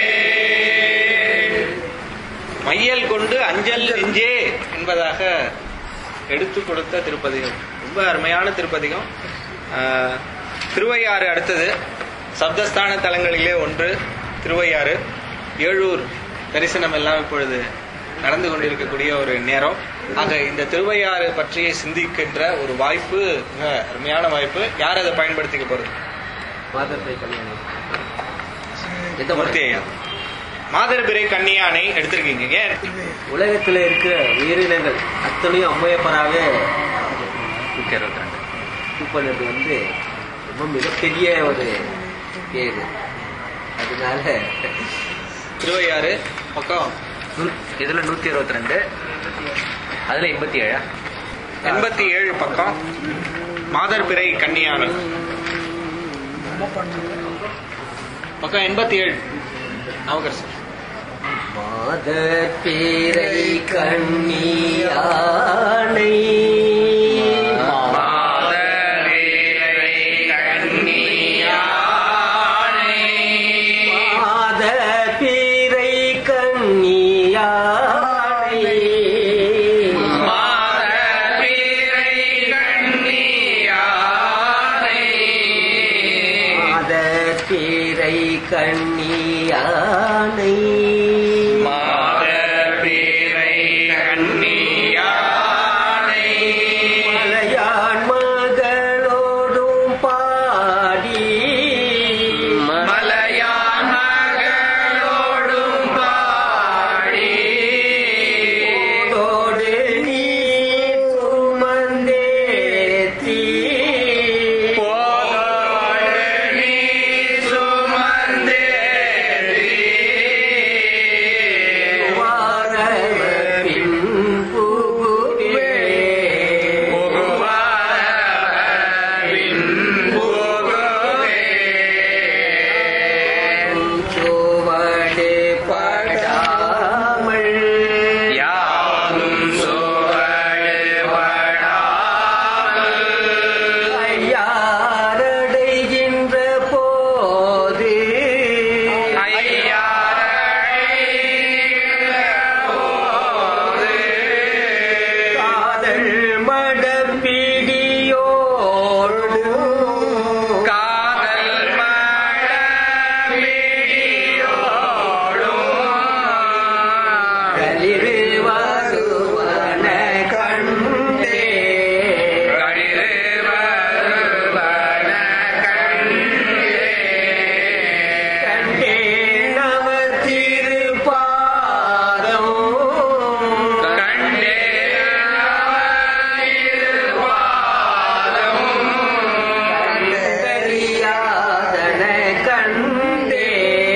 மையல் கொண்டு அஞ்சல் நெஞ்சே என்பதாக எடுத்து கொடுத்த திருப்பதிகம் ரொம்ப அருமையான திருப்பதிகம் ஆஹ், திருவையாறு அடுத்தது சப்தஸ்தான தலங்களிலே ஒன்று திருவையாறு ஏழூர் தரிசனம் எல்லாம் இப்பொழுது நடந்து கொண்டிருக்கக்கூடிய ஒரு நேரம் ஆக இந்த திருவையாறு பற்றிய சிந்திக்கின்ற ஒரு வாய்ப்பு மிக அருமையான வாய்ப்பு யார் அதை பயன்படுத்திக்க போறது
மாதத்தை கல்யாணம் எந்த
மூர்த்தி
முறை
ஐயா மாதர்பிறை கன்னியானை எடுத்திருக்கீங்க ஏன்
உலகத்துல இருக்கிற உயிரினங்கள் அத்தனையும் அம்மையப்பராவே இருக்க
நூத்தி அறுபத்தி ரெண்டு
பூப்பனது வந்து ரொம்ப மிகப்பெரிய ஒரு பேரு அதனால
திருவையாறு பக்கம்
நூ- இதுல நூத்தி அறுபத்தி ரெண்டு அதுல எண்பத்தி ஏழா
எண்பத்தி ஏழு பக்கம் மாதர் பிறை கன்னியானல் பக்கம் எண்பத்தி ஏழு நவகர் சார்
மாதர் பேரை கண்ணியானை மாதர் பேரை கண்ணியானை மாதர் பேரை கண்ணியானை மலையான் மகளோடும் பாடி போதோடு நீ சுமந்தேத்தி வாரவரின் புகுவே சுவடு படாமல் ஐயாரடைகின்ற போது காதல் மடப்பிடியோடு களிறு வருவன கண்டே கண்டே நவ திருப்பாதம் கண்டறியாதன கண்டே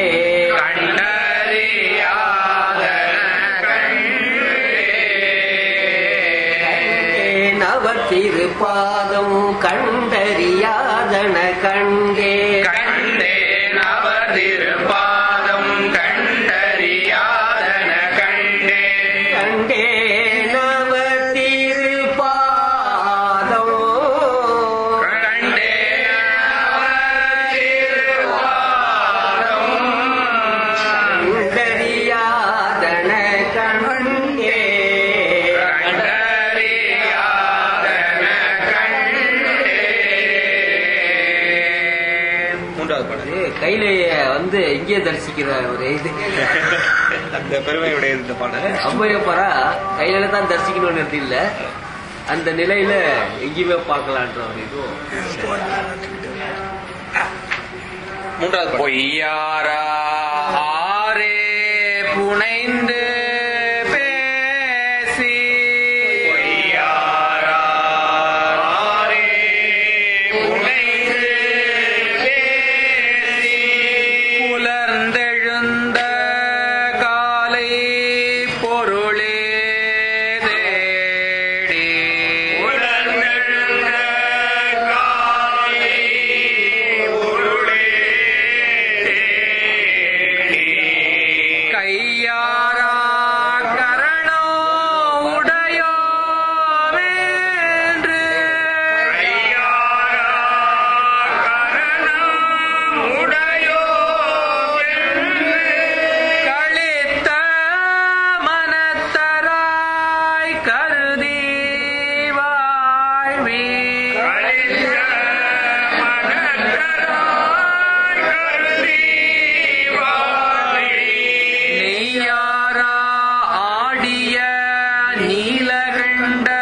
கண்டே நவ திருப்பாதம் கண்டறியாதன கண்டே கண்டே நவ திருப்பாதம் கண்டறியாதன கண்டே
மூன்றாவது பாடல்
இது கையில வந்து இங்கே தரிசிக்கிற ஒரு இது
அந்த பெருமையுடைய இந்த பாடல்
அம்மையப்பரா கையில தான் தரிசிக்கணும்னு இது இல்ல அந்த நிலையில எங்கேயுமே பார்க்கலான்ற ஒரு இதுவும்
மூன்றாவது பாடல்
பொய்யாரா ஆரே புனைந்து பேசி புலர்ந்தெழுந்த காலை பொருளே தேடி கையாரா கரணோ உடையோ வேன்று களித்த மனத்தராய் கருதி வாழ்வி நெய்யாரா ஆடிய நீலகண்ட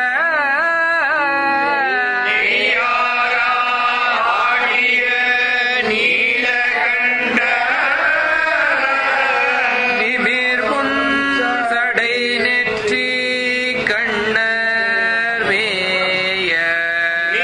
விபிர்புன் சடை நெற்றி கண்ணர் வேய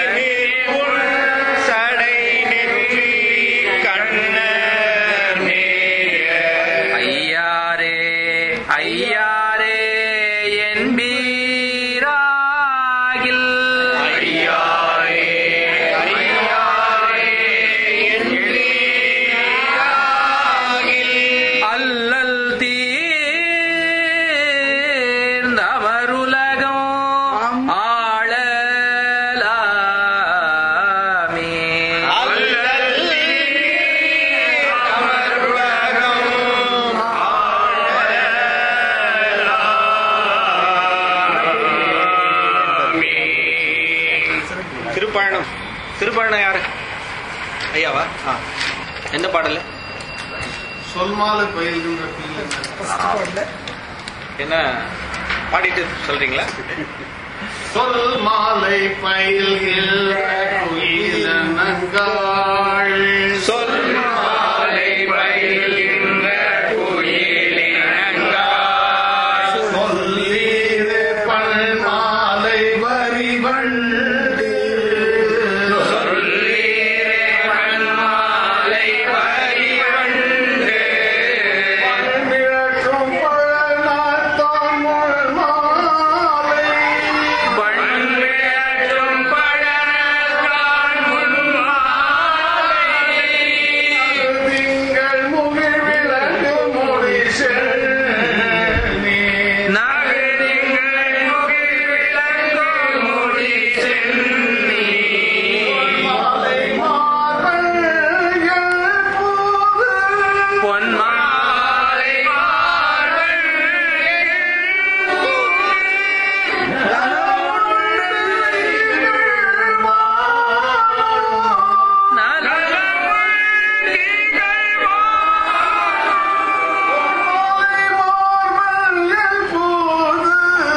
திருப்பழனம் திருப்பழனம் யாரு ஐயாவா ஆ எந்த பாடல்
சொல்மாலை பயில்கின்ற பிள்ளை
ஃபர்ஸ்ட் பாடல
என்ன பாடிட்டு சொல்றீங்களா
சொல் மாலை பயில்கின்ற குயிலனங்காள்
சொல் மாலை பயில்கின்ற
சொல்லீரு பல்மாலை வரிவண்டு பல்மிழற்றும் பழநாத்தான் முள் மாலை திங்கள் முகில் விளக்கு முடி சென்னி மாலை மாதங்கள் போது மாலை மார்பல்கள் போது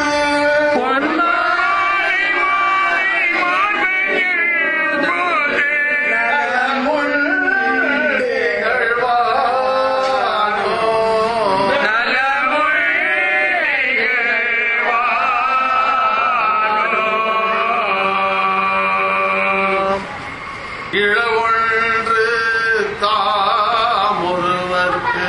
இளவொன்று தாமொருவர்க்கு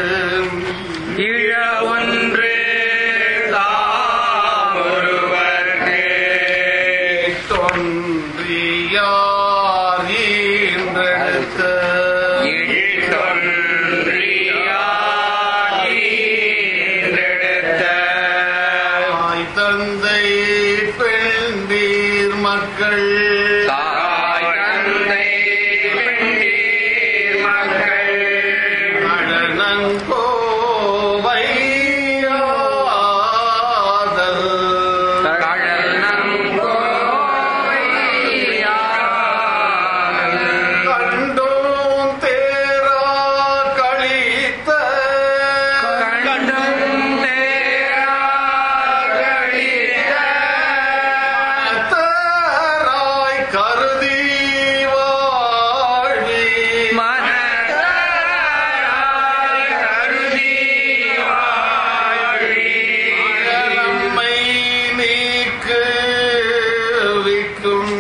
தொன்றியார் ஈன்றெடுத்த தாய் தந்தை பெண்டீர் மக்கள் கடனங்கோவையாதல் கண்டோம் தேரா கழித்த தராய் கருதி வாழ்வி நம்மை நீக்கு விக்கும்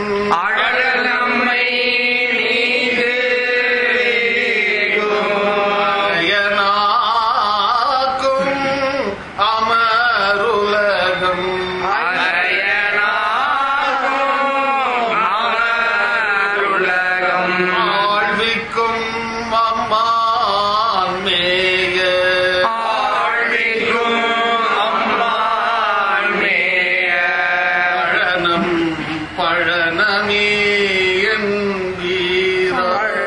அயனாக்கும் அமருலகம் ஆழ்விக்கும் அம்மான் மேய பழனம் பழனமே என்கிறாள்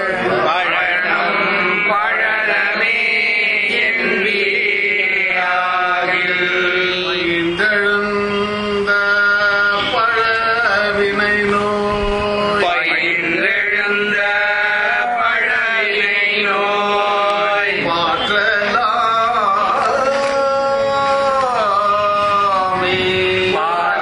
பயின்றெழுந்த பழவினை நோய் மாற்றலாமே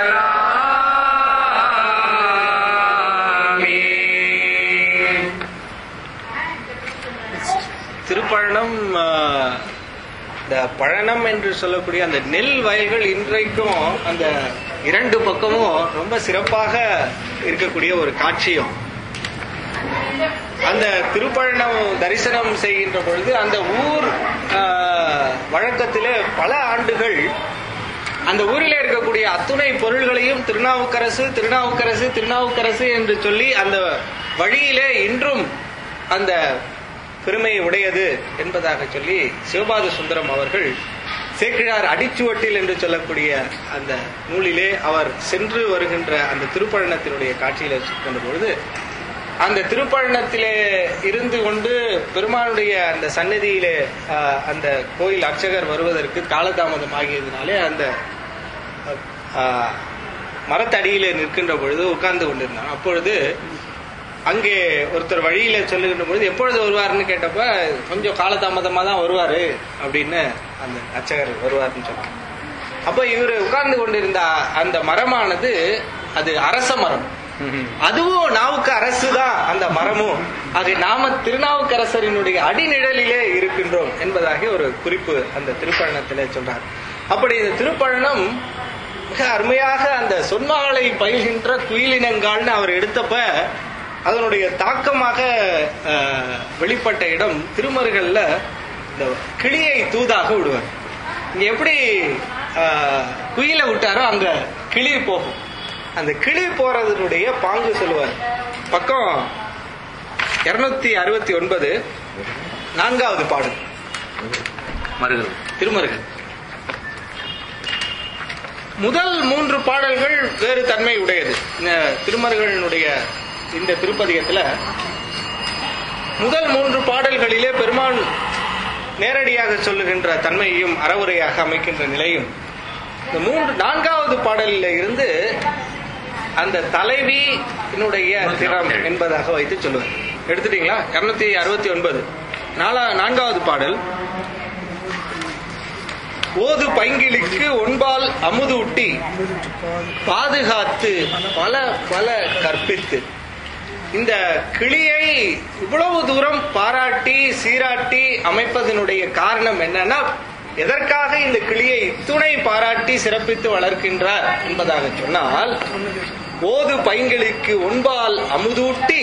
திருப்பழனம் ஆ, இந்த பழனம் என்று சொல்லக்கூடிய அந்த நெல் வயல்கள் இன்றைக்கும் அந்த இரண்டு பக்கமும் ரொம்ப சிறப்பாக இருக்கக்கூடிய ஒரு காட்சியும் அந்த திருப்பழனம் தரிசனம் செய்கின்ற பொழுது அந்த ஊர் ஆ, வழக்கத்திலே பல ஆண்டுகள் அந்த ஊரிலே இருக்கக்கூடிய அத்துணை பொருள்களையும் திருநாவுக்கரசு திருநாவுக்கரசு திருநாவுக்கரசு என்று சொல்லி அந்த வழியிலே இன்றும் அந்த பெருமை உடையது என்பதாக சொல்லி சிவபாத சுந்தரம் அவர்கள் சேக்கிழார் அடிச்சுவட்டில் என்று சொல்லக்கூடிய அந்த நூலிலே அவர் சென்று வருகின்ற அந்த திருப்பழனத்தினுடைய காட்சியில கொண்ட பொழுது அந்த திருப்பழனத்திலே இருந்து கொண்டு பெருமானுடைய அந்த சன்னதியிலே ஆஹ், அந்த கோயில் அர்ச்சகர் வருவதற்கு காலதாமதம் ஆகியதுனாலே அந்த ஆஹ், மரத்தடியில நிற்கின்ற பொழுது உட்கார்ந்து கொண்டிருந்தார் அப்பொழுது அங்கே ஒருத்தர் வழியில சொல்லுகின்ற பொழுது எப்பொழுது வருவாருன்னு கேட்டப்ப கொஞ்சம் காலதாமதமா தான் வருவாரு அப்படின்னு அந்த அர்ச்சகர் வருவாருன்னு சொன்னாங்க அப்ப இவர் உட்கார்ந்து கொண்டிருந்த அந்த மரமானது அது அரச மரம் அதுவும் நாவுக்கு அரசு தான் அந்த மரமும் அது நாம திருநாவுக்கரசரினுடைய அடிநிழலிலே இருக்கின்றோம் என்பதாக ஒரு குறிப்பு அந்த திருப்பழனத்திலே சொல்றார் அப்படி இந்த திருப்பழனம் மிக அருமையாக அந்த சொன்மாலை பயில்கின்ற குயிலினங்கால்னு அவர் எடுத்தப்ப அதனுடைய தாக்கமாக அஹ், வெளிப்பட்ட இடம் திருமருகல்ல இந்த கிளியை தூதாக விடுவார் இங்க எப்படி அஹ், குயிலை விட்டாரோ அங்க கிளி போகும் அந்த கிளி போறதனுடைய பாங்கு சொல்லுவார் பக்கம் இருநூத்தி அறுபத்தி ஒன்பது நான்காவது பாடல்
மருகல்
திருமருகல் முதல் மூன்று பாடல்கள் வேறு தன்மை உடையது இந்த திருமருகளினுடைய இந்த திருப்பதிகத்துல முதல் மூன்று பாடல்களிலே பெருமான் நேரடியாக சொல்லுகின்ற தன்மையையும் அறவுரையாக அமைக்கின்ற நிலையும் இந்த மூன்று நான்காவது பாடலில் இருந்து அந்த தலைவியினுடைய திறம் என்பதாக வைத்து சொல்லுவார் எடுத்துட்டீங்களா இருநூத்தி அறுபத்தி ஒன்பது நாலா நான்காவது பாடல் ஓது பைங்கிலிக்கு ஒன்பால் அமுது ஊட்டி பாதுகாத்து பல பல கற்பித்து இந்த கிளியை இவ்வளவு தூரம் பாராட்டி சீராட்டி அமைப்பதனுடைய காரணம் என்னன்னா எதற்காக இந்த கிளியை துணை பாராட்டி சிறப்பித்து வளர்க்கின்றார் என்பதாக சொன்னால் ஓது பைங்களுக்கு ஒன்பால் அமுதூட்டி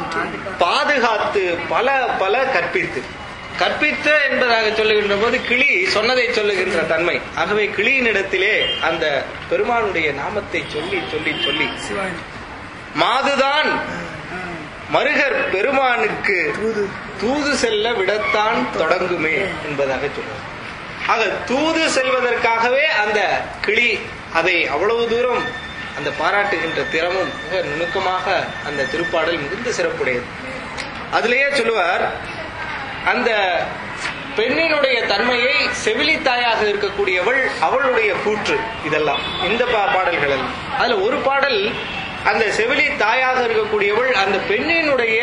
பாதுகாத்து பல பல கற்பித்து கற்பித்த என்பதாக சொல்லுகின்ற போது கிளி சொன்னதை சொல்லுகின்ற தன்மை ஆகவே கிளியினிடத்திலே அந்த பெருமானுடைய நாமத்தை சொல்லி சொல்லி சொல்லி
சிவாயன்
மாதுதான் மருகர் பெருமானுக்கு
தூது
தூது செல்ல விடத்தான் தொடங்குமே என்பதாக சொல்றார் ஆக தூது செல்வதற்காகவே அந்த கிளி அதை அவ்வளவு தூரம் அந்த பாராட்டுகின்ற திறமும் மிக நுணுக்கமாக அந்த திருப்பாடல் மிகுந்த சிறப்புடையது அதிலேயே சொல்லுவார் அந்த பெண்ணினுடைய தன்மையை செவிலித்தாயாக இருக்கக்கூடியவள் அவளுடைய கூற்று இதெல்லாம் இந்த பா- பாடல்கள் எல்லாம் அதுல ஒரு பாடல் அந்த செவிலி தாயாக இருக்கக்கூடியவள் அந்த பெண்ணினுடைய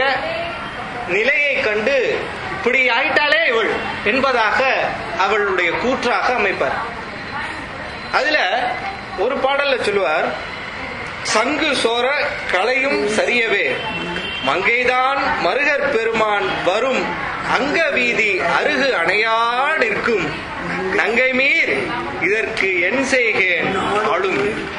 நிலையை கண்டு இப்படி ஆயிட்டாலே இவள் என்பதாக அவளுடைய கூற்றாக அமைப்பார் அதுல ஒரு பாடல்ல சொல்லுவார் சங்கு சோர களையும் சரியவே மங்கைதான் மருகர் பெருமான் வரும் அங்க வீதி அருகு அணையா நிற்கும் நங்கை மீர் இதற்கு என் செய்கேன் ஆளும்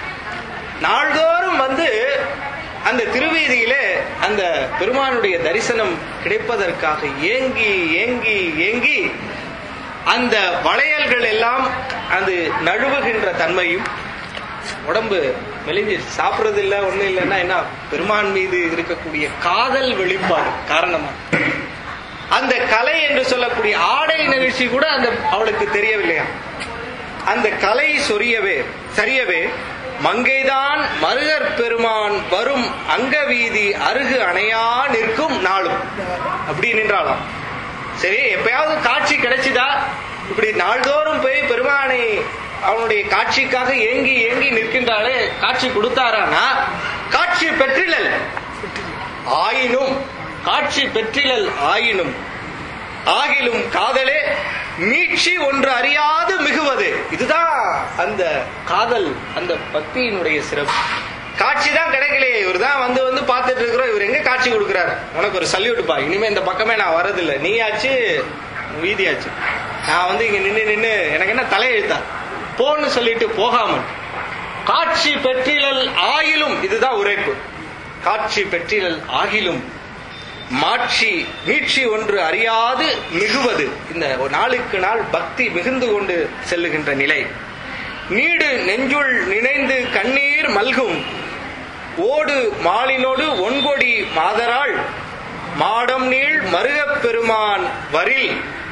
நாள்தோறும் வந்து அந்த திருவீதியிலே அந்த பெருமானுடைய தரிசனம் கிடைப்பதற்காக ஏங்கி ஏங்கி ஏங்கி அந்த வளையல்கள் எல்லாம் அது நழுவுகின்ற தன்மையும் உடம்பு மெலிஞ்சு சாப்பிடுறது இல்ல ஒண்ணும் இல்லைன்னா என்ன பெருமான் மீது இருக்கக்கூடிய காதல் வெளிப்பாடு காரணமா அந்த கலை என்று சொல்லக்கூடிய ஆடை நிகழ்ச்சி கூட அந்த அவளுக்கு தெரியவில்லையா அந்த கலை சொரியவே சரியவே மங்கைதான் மருகர் பெருமான் வரும் அங்க வீதி அருகு அணையா நிற்கும் நாளும் அப்படி நின்றாளாம் சரி எப்பயாவது காட்சி கிடைச்சுதா இப்படி நாள்தோறும் போய் பெருமானை அவனுடைய காட்சிக்காக ஏங்கி ஏங்கி நிற்கின்றாலே காட்சி கொடுத்தாரானா காட்சி பெற்றிலல் ஆயினும் காட்சி பெற்றிலல் ஆயினும் ஆகிலும் காதலே மீட்சி ஒன்று அறியாது மிகுவது இதுதான் அந்த காதல் அந்த பக்தியினுடைய சிறப்பு காட்சி தான் கிடைக்கலையே இவர் தான் வந்து வந்து பார்த்துட்டு இருக்கிறோம் இவர் எங்க காட்சி கொடுக்கிறார் உனக்கு ஒரு சல்யூட் பா இனிமே இந்த பக்கமே நான் வரதில்லை நீயாச்சு வீதியாச்சு நான் வந்து இங்க நின்னு நின்னு எனக்கு என்ன தலையெழுத்தா போன்னு சொல்லிட்டு போகாமல் காட்சி பெற்றிலல் ஆகிலும் இதுதான் உரைப்பு காட்சி பெற்றிலல் ஆகிலும் மாட்சி மீட்சி ஒன்று அறியாது மிகுவது இந்த ஒரு நாளுக்கு நாள் பக்தி மிகுந்து கொண்டு செல்லுகின்ற நிலை நீடு நெஞ்சுள் நினைந்து கண்ணீர் மல்கும் ஓடு மாலினோடு ஒன்கொடி மாதராள் மாடம் நீள் மருகப் பெருமான் வரில்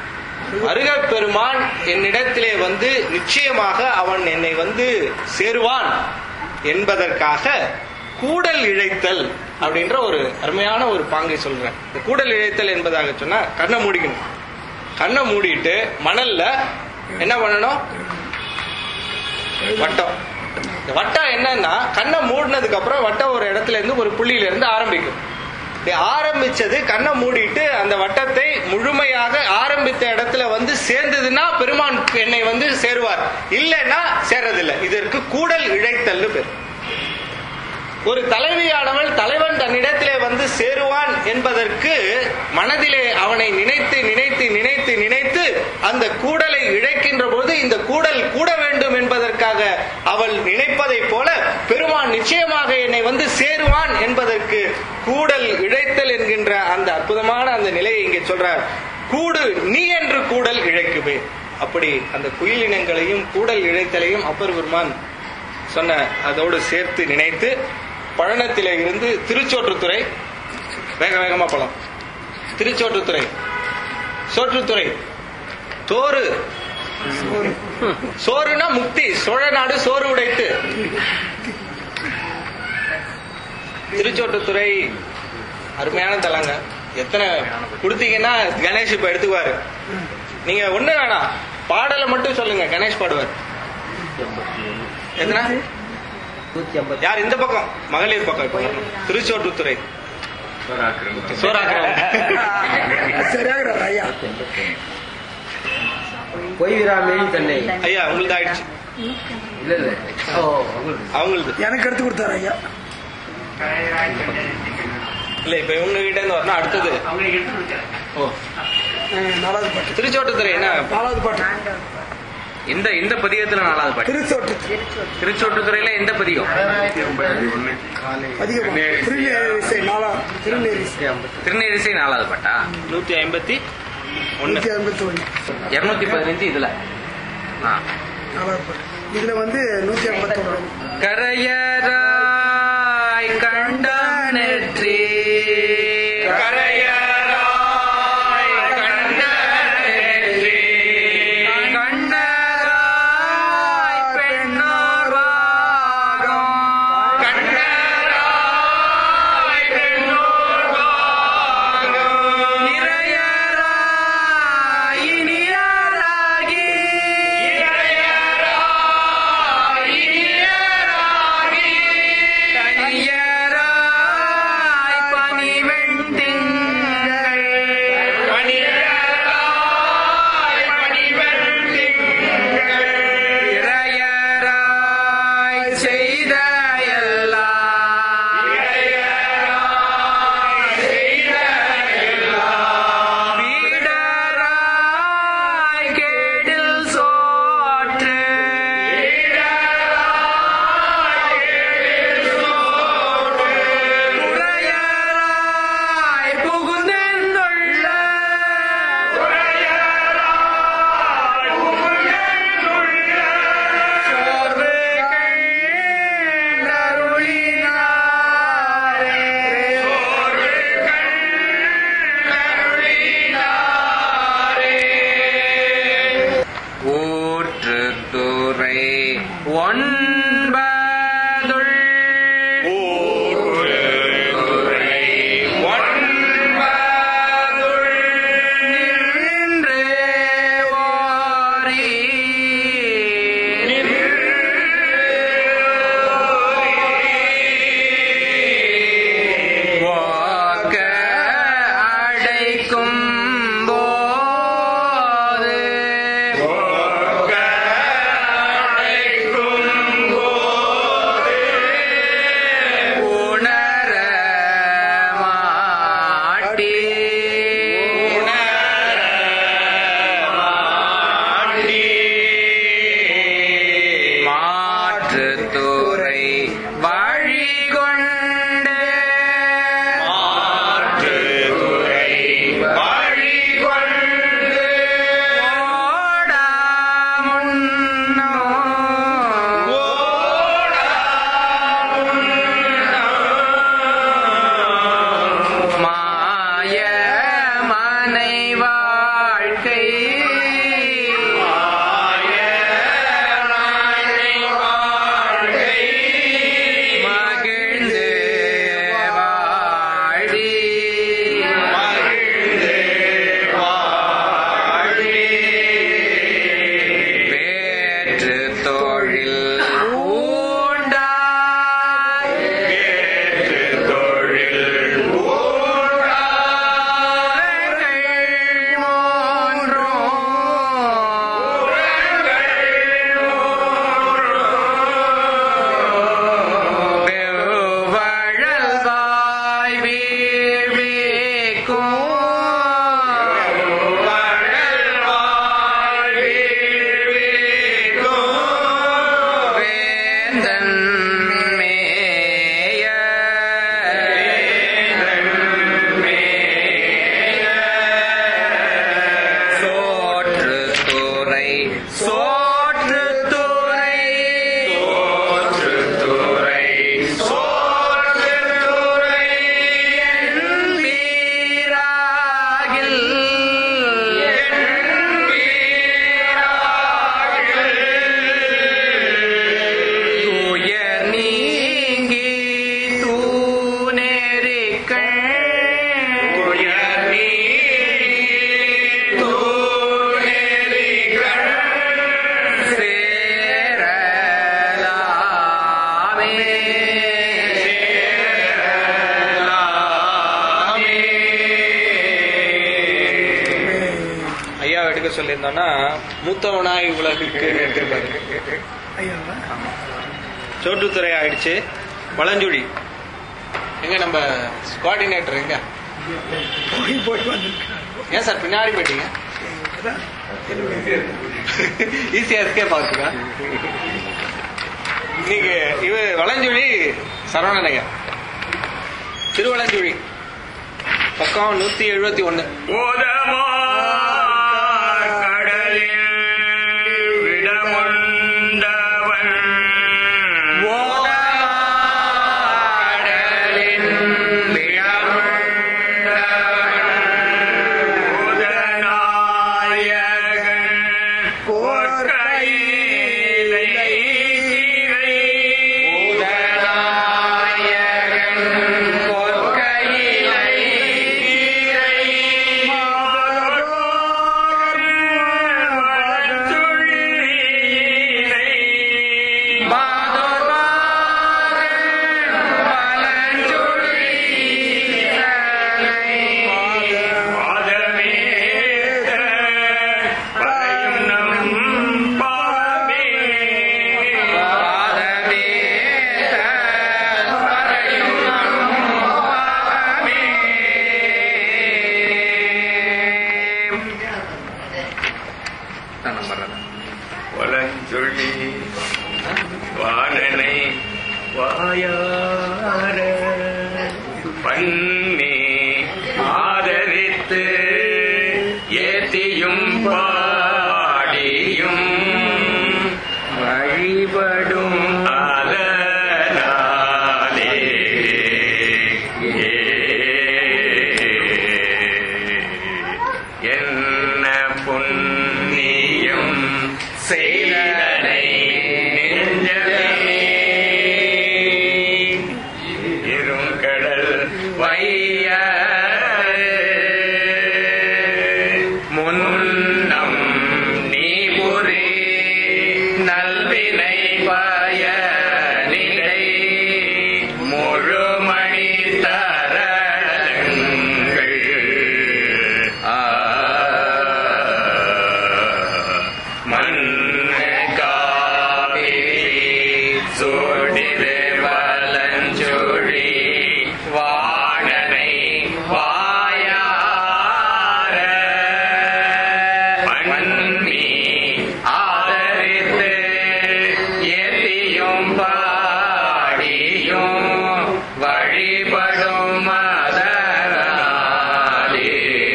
மருகப் பெருமான் என்னிடத்திலே வந்து நிச்சயமாக அவன் என்னை வந்து சேருவான் என்பதற்காக கூடல் இழைத்தல் அப்படின்ற ஒரு அருமையான ஒரு பாங்கை சொல்றேன் இந்த கூடல் இழைத்தல் என்பதாக சொன்னா கண்ணை மூடிக்கணும் கண்ணை மூடிட்டு மணல்ல என்ன பண்ணணும் வட்டம் இந்த வட்டம் என்னன்னா கண்ணை மூடினதுக்கு அப்புறம் வட்டம் ஒரு இடத்துல இருந்து ஒரு புள்ளியில இருந்து ஆரம்பிக்கும் இப்படி ஆரம்பிச்சது கண்ணை மூடிட்டு அந்த வட்டத்தை முழுமையாக ஆரம்பித்த இடத்துல வந்து சேர்ந்ததுன்னா பெருமான் என்னை வந்து சேருவார் இல்லைன்னா சேர்றதில்லை இதற்கு கூடல் இழைத்தல்னு பேர் ஒரு தலைவியானவள் தலைவன் தன்னிடத்திலே வந்து சேருவான் என்பதற்கு மனதிலே அவனை நினைத்து நினைத்து நினைத்து நினைத்து அந்த கூடலை இழைக்கின்ற போது இந்த கூடல் கூட வேண்டும் என்பதற்காக அவள் நினைப்பதைப் போல பெருமான் நிச்சயமாக என்னை வந்து சேருவான் என்பதற்கு கூடல் இழைத்தல் என்கின்ற அந்த அற்புதமான அந்த நிலையை இங்கே சொல்றார் கூடு நீ என்று கூடல் இழைக்குமே அப்படி அந்த குயிலினங்களையும் கூடல் இழைத்தலையும் அப்பர் பெருமான் சொன்ன அதோடு சேர்த்து நினைத்து பழனத்திலே இருந்து திருச்சோற்றுத்துறை வேக வேகமா போலாம் திருச்சோற்றுத்துறை சோற்றுத்துறை சோறு சோறுனா முக்தி சோழ நாடு சோறு உடைத்து திருச்சோட்டுத்துறை அருமையான தலங்க எத்தனை கொடுத்தீங்கன்னா கணேஷ் இப்ப எடுத்துக்குவாரு நீங்க ஒண்ணு வேணாம் பாடலை மட்டும் சொல்லுங்க கணேஷ் பாடுவார் எத்தனை
நூத்தி ஐம்பத்தி
யார் இந்த பக்கம் மகளிர் பக்கம் இப்ப வரணும். திருச்சோற்றுத்துறை சோறாக்குறவங்க
சரியாகிறார் ஐயா
பொய் விராமேன் தன்னை
ஐயா உங்களுக்கு ஆயிடுச்சு
இல்ல இல்ல ஓ உங்களுக்கு
அவங்களுக்கு
எனக்கு எடுத்து கொடுத்தாரு ஐயா
இல்ல இப்ப இவங்க கிட்ட இருந்து வரணும் அடுத்தது
அவங்களுக்கு எடுத்து கொடுக்குறேன்
ஓ
அஹ், நாலாவது பாட்டு
திருச்சோட்டுத்துறை என்ன
நாலாவது பாட்டு
இந்த இந்த பதிகத்துல நாலாவது பாட்டு
திருச்சோட்டு
திருச்சோட்டுத்துறையில எந்த பதிகம்
அதிகமா திருநேரிசை நாலா திருநேரிசை
திருநெரிசை நாலாவது பாட்டா
நூத்தி ஐம்பத்தி ஒண்ணு
நூத்தி ஐம்பத்தி ஒண்ணு
இருநூத்தி பதினஞ்சு இதுல ஆ.
நாலாவது பாட்டு இதுல வந்து நூத்தி ஐம்பத்தி ஒண்ணு
கரையராய் கண்டனற்றி கரையராய் கண்டனற்றி கண்டராய் பெண்ணோர் வாகம் கண்டராய் பெண்ணோர் வாகம் இறையராய் இனியராகி இறையராய் இனியராகி கனியராய் பனிவெண்டின்
ஐயா எடுக்க சொல்லியிருந்தோம்னா மூத்தவனாய் உலகுக்கு எடுத்திருப்பாரு
ஐயா
சோற்றுத்துறை ஆயிடுச்சு வளஞ்சுழி எங்க நம்ம கோஆர்டினேட்டர் எங்க
போய் போய் வந்திருக்காரு
ஏன் சார் பின்னாடி போயிட்டீங்க
அதான் என்னுடைய
ஈஸியா இருக்கே பாத்துக்க இன்னைக்கு இவ வளஞ்சுழி சரவணன் ஐயா திருவளஞ்சுழி பக்கம் நூத்தி எழுபத்தி ஒண்ணு
கடலில் விடமுண்டவன் நாயகன் கோர்க்கையிலை திரை வலஞ்சொல்லி வானனை வாயார பண்ணி ஆதரித்து ஏத்தியும் பாடியும் வழிபடும் அதனாலே என்ன புண்ணியம் செய்தனை நெஞ்சமே இருங்கடல் வைய முன்னம் நீ புரி நல்வினை பயனிடை முழுமணி தரங்கள் ஆ மண்ணு காவிரி சூடிது வலஞ்சொழி வாணனை வாயார மண்ணி ஆதரித்து ஏத்தியும் பாடியும் வழிபடும் மதனாலே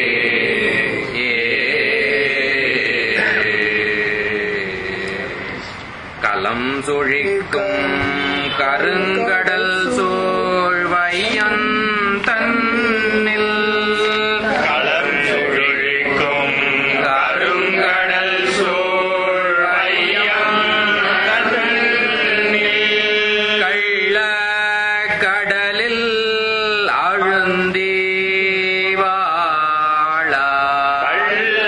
களம் சுழிக்கும் கருங்கடல் சூழ் வையன் தன்னில் களம் சுழிக்கும் கருங்கடல் சூழ் வையன் தன்னில் கள்ள கடலில் அழுந்தி வாழா கள்ள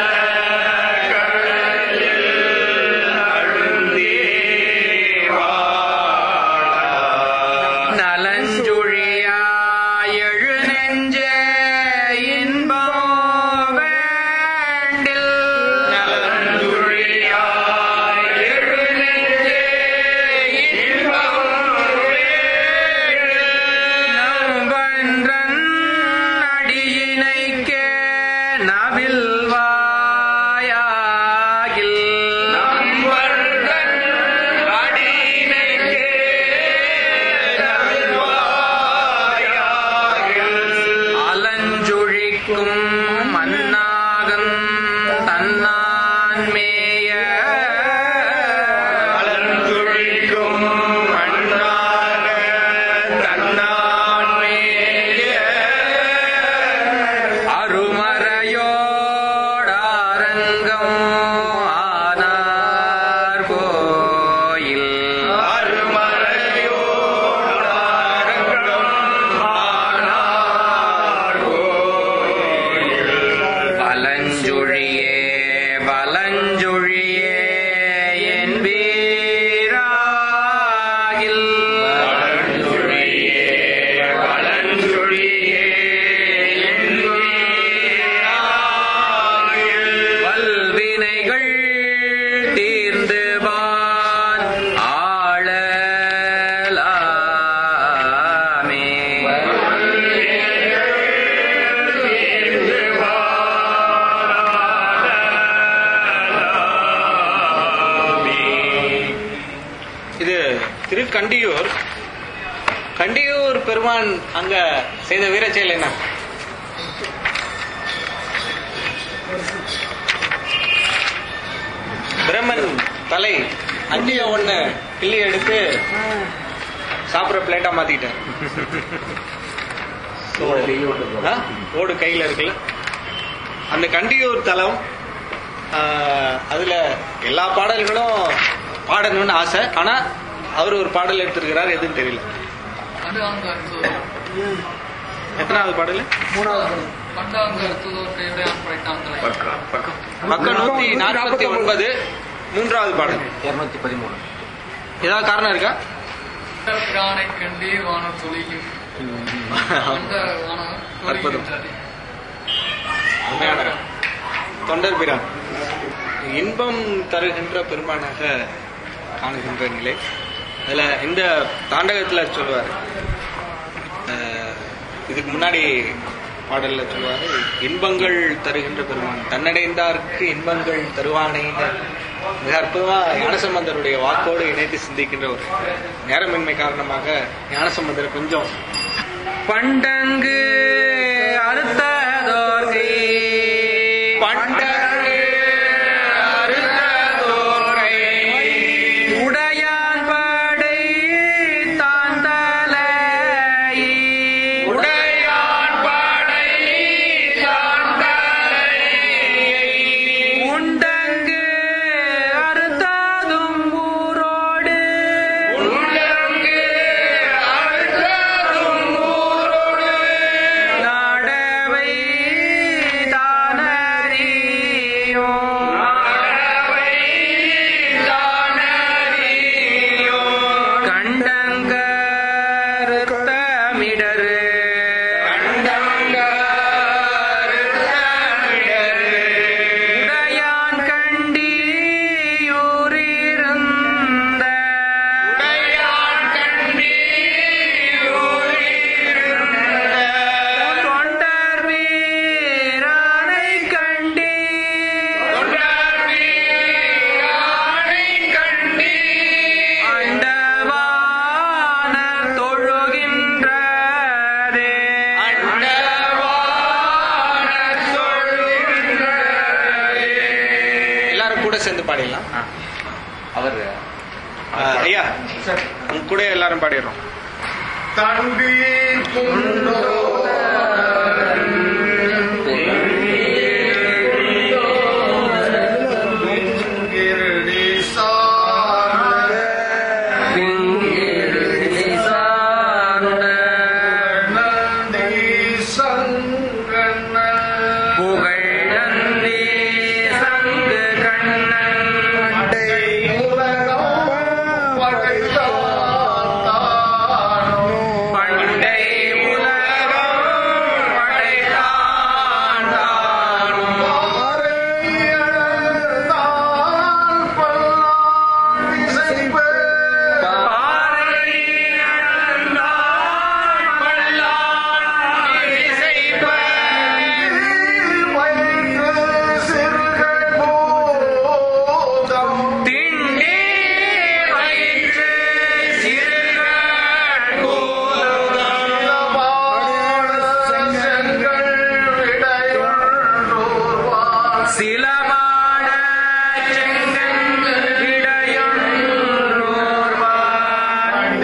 கடலில் அழுந்தி வாழா
கண்டியூர் கண்டியூர் பெருமான் அங்க செய்த வீர செயல் என்ன பிரம்மன் தலை அஞ்சிய ஒண்ணு கிள்ளி எடுத்து சாப்பிடுற பிளேட்டா மாத்திட்டேன் ஆ? ஓடு கையில இருக்குல்ல அந்த கண்டியூர் தலம் ஆஹ், அதுல எல்லா பாடல்களும் பாடணும்னு ஆசை ஆனா அவர் ஒரு பாடல் எடுத்திருக்கிறார் எதுன்னு தெரியல எத்தனாவது பாடல் பக்கம் நூத்தி நாற்பத்தி ஒன்பது மூன்றாவது பாடல்
இருநூத்தி பதிமூணு
ஏதாவது காரணம் இருக்கா
பிரானை கண்டே வான தொழிலும் அந்த வான
அற்புதம். உண்மையான தொண்டர் பிரான் இன்பம் தருகின்ற பெருமானாக காணுகின்ற நிலை அதுல இந்த தாண்டகத்துல சொல்லுவார் இதுக்கு முன்னாடி பாடல்ல சொல்லுவாரு இன்பங்கள் தருகின்ற பெருமான் தன்னடைந்தார்க்கு இன்பங்கள் தருவானேன்னு மிக அற்புதமா ஞானசம்பந்தருடைய வாக்கோடு இணைத்து சிந்திக்கின்ற ஒரு நேரமின்மை காரணமாக ஞானசம்பந்தர் கொஞ்சம்
பண்டங்கு அறுத்ததோர்கை
பண்டங்கு அறுத்ததோர்கை
உடையான் படை தாந்தலை
உடையான் படை
உண்டங்கு அறுத்ததும் ஊரோடு
உண்டங்கு அறுத்ததும் ஊரோடு
நாடவை தானறியோ
நாடவை தானறியோ
கண்டங்கருத்தமிடரு உடையான் கண்டியூரிருந்த தொண்டர் வீரானை கண்டீ அண்டவான தொழுகின்றதே
எல்லாரும் கூட சேர்ந்து பாடிடலாம்
அவர்
ஆஹ், ஐயா உங்க கூட எல்லாரும் பாடிடுறோம்
தண்டீர் குண்டோ கிருடி சார்ந்த நந்தி சங்கண்ண
புகழ் நந்தி சங்கு கண்ணன்
அடை உலகம் படைத்தான்
பண்டை உலகம் படைத்தான் தானும் பாறை அளந்தான் பல்லான் இசைப்ப திண்டே வயிற்று சிறுகள் போதும் சிலமான செங்கன் இடையொன்றோர்வான்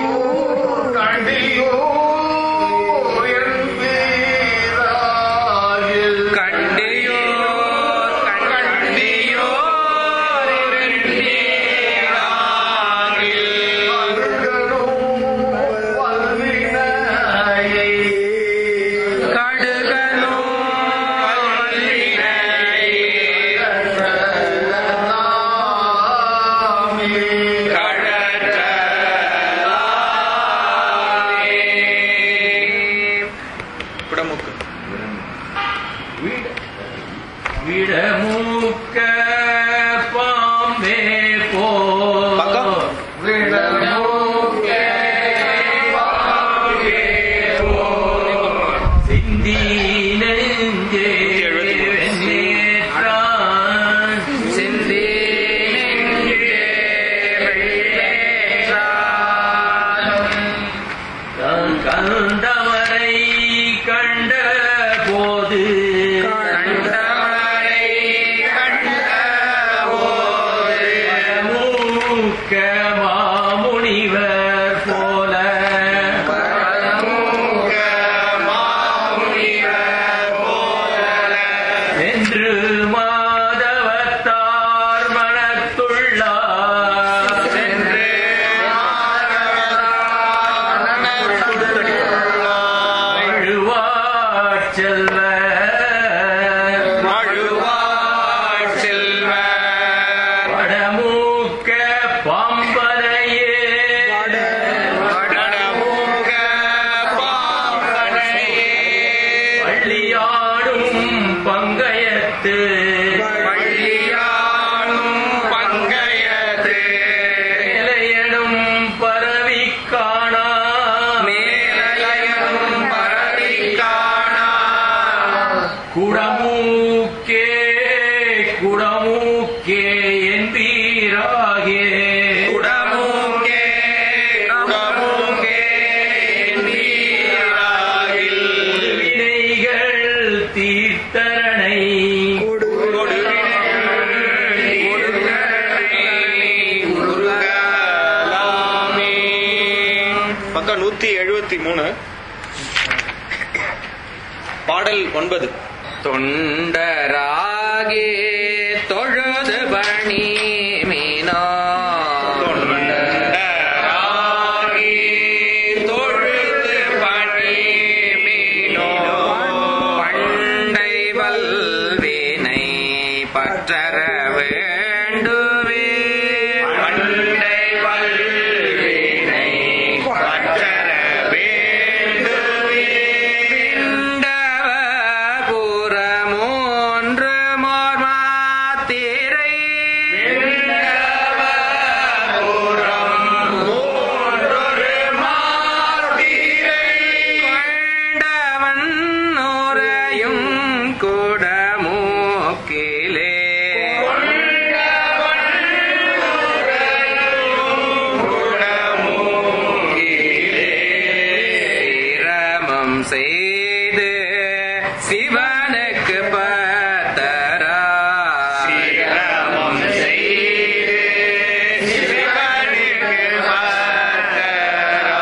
கண்டியோ கண்டியோ கடுகனோ
குடமுக்கு
விடமூக்க பாம்பே போ
பக்கம்
சிந்தி நெஞ்சே வெண்ணேற்றான் சிந்தி நெஞ்சே வெள்ளேற்றான்
பள்ளியாடும் பங்கயத்து
பள்ளியானும் பங்கயது
மேலையனும் பரவி காணா
மேலையனும் பரவி காணா
குடமூக்கே குடமூக்கே என்பீராகே
குடமூக்கே குடமூக்கே நீராகில்
வினைகள் தீர்த்தரணை
பக்கம் நூத்தி எழுபத்தி மூணு பாடல் ஒன்பது
தொண்டராகே தொழுது பணி மீனோ தொண்டராகே தொழுது பணி மீனோ பண்டை வல்வினை பற்றற வேண்டுவே பண்டை வல்வினை பற்றற வேண்டுவே பிண்டவ புறமூன்று மோர்மாத்திரை பிண்டவ புறம் மூன்றொரு மாத்திரை கொண்டவன் நுரையும் குடமூக்கிலே சிரமம் செய்து சிவனுக்கு பத்தரா சிரமம் செய்து சிவனுக்கு பத்தரா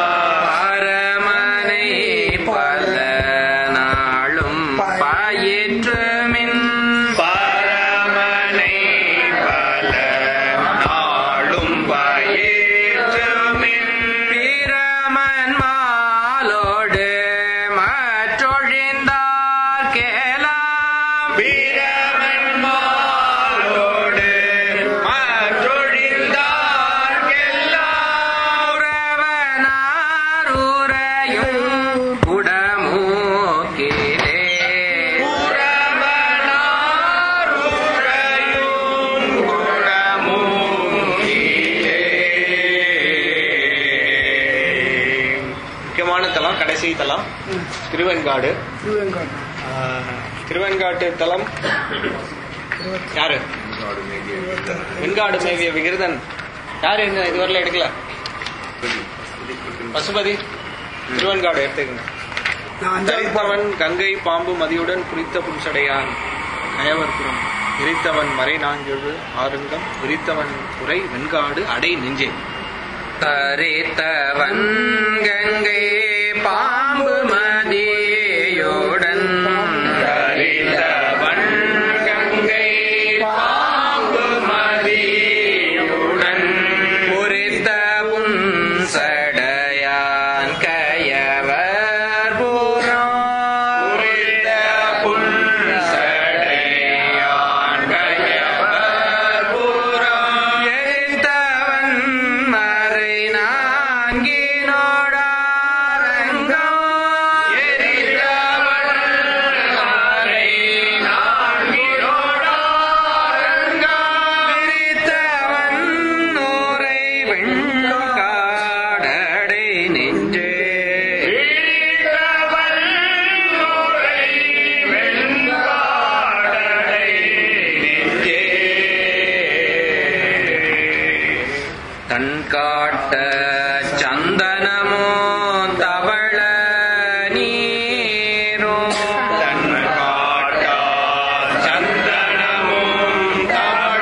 பரமனை பல நாளும் பயிற்றுமின் பரமனை பல நாளும் பயிற்றுமின் பிரமன் மாலோடு மற்றொழிந்தார் கேலாம் பிரமன் மாலோடு மற்றொழிந்தார் கேலாம் உறவனாருரையும் குடமூக்கிலே உறவனாருரையும் குடமூக்கிலே
முக்கியமான தலம் கடைசி தலம் திருவெண்காடு
திருவேங்காடு
ஆஹ், திருவெண்காட்டு தலம் யாரு வெண்காடு மேவிய விகிருதன் யாரு இந்த இதுவரையில எடுக்கல பசுபதி திருவெண்காடு எடுத்துக்கங்க
நான் அஞ்சாவது
தரித்தவன் கங்கை பாம்பு மதியுடன் குறித்த புன்சடையான் கயவர்புறம் விரித்தவன் மறை நாஞ்சொழு ஆருங்கம் விரித்தவன் உரை வெண்காடு அடை நெஞ்சே
தரித்தவன் கங்கை பாம்பு மதியுடன் தரித்தவன் கங்கை பாம்பு மதியுடன் பொறித்த புன்சடையான் கயவர் புறம் பொறித்த புன்சடையான் கயவர் புறம் எரித்தவன் மறை நான்கினோடாரங்கம் எரித்தவன் மறை நான்கினோடாரங்கம் விரித்தவன் நூரை வெண்காடடை நெஞ்சே விரித்தவன் நூரை வெண்காடடை நெஞ்சே தன் காட்ட சந்தனமோ தவள நீரோ தன் காட்ட சந்தனமோ தவள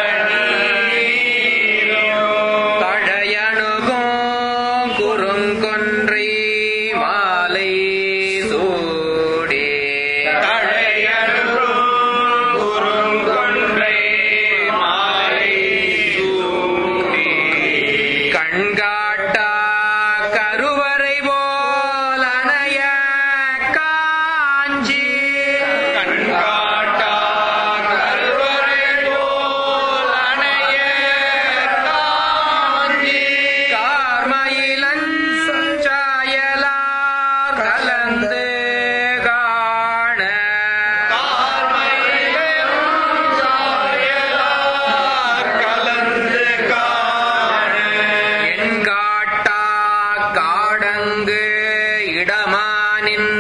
நீரோ தழையணுகும் குறுங்கொன்றை மாலை சூடி தழையணுகும் குறுங்கொன்றை மாலை சூடி கண்காட்டா கருவறை போல் அணைய காண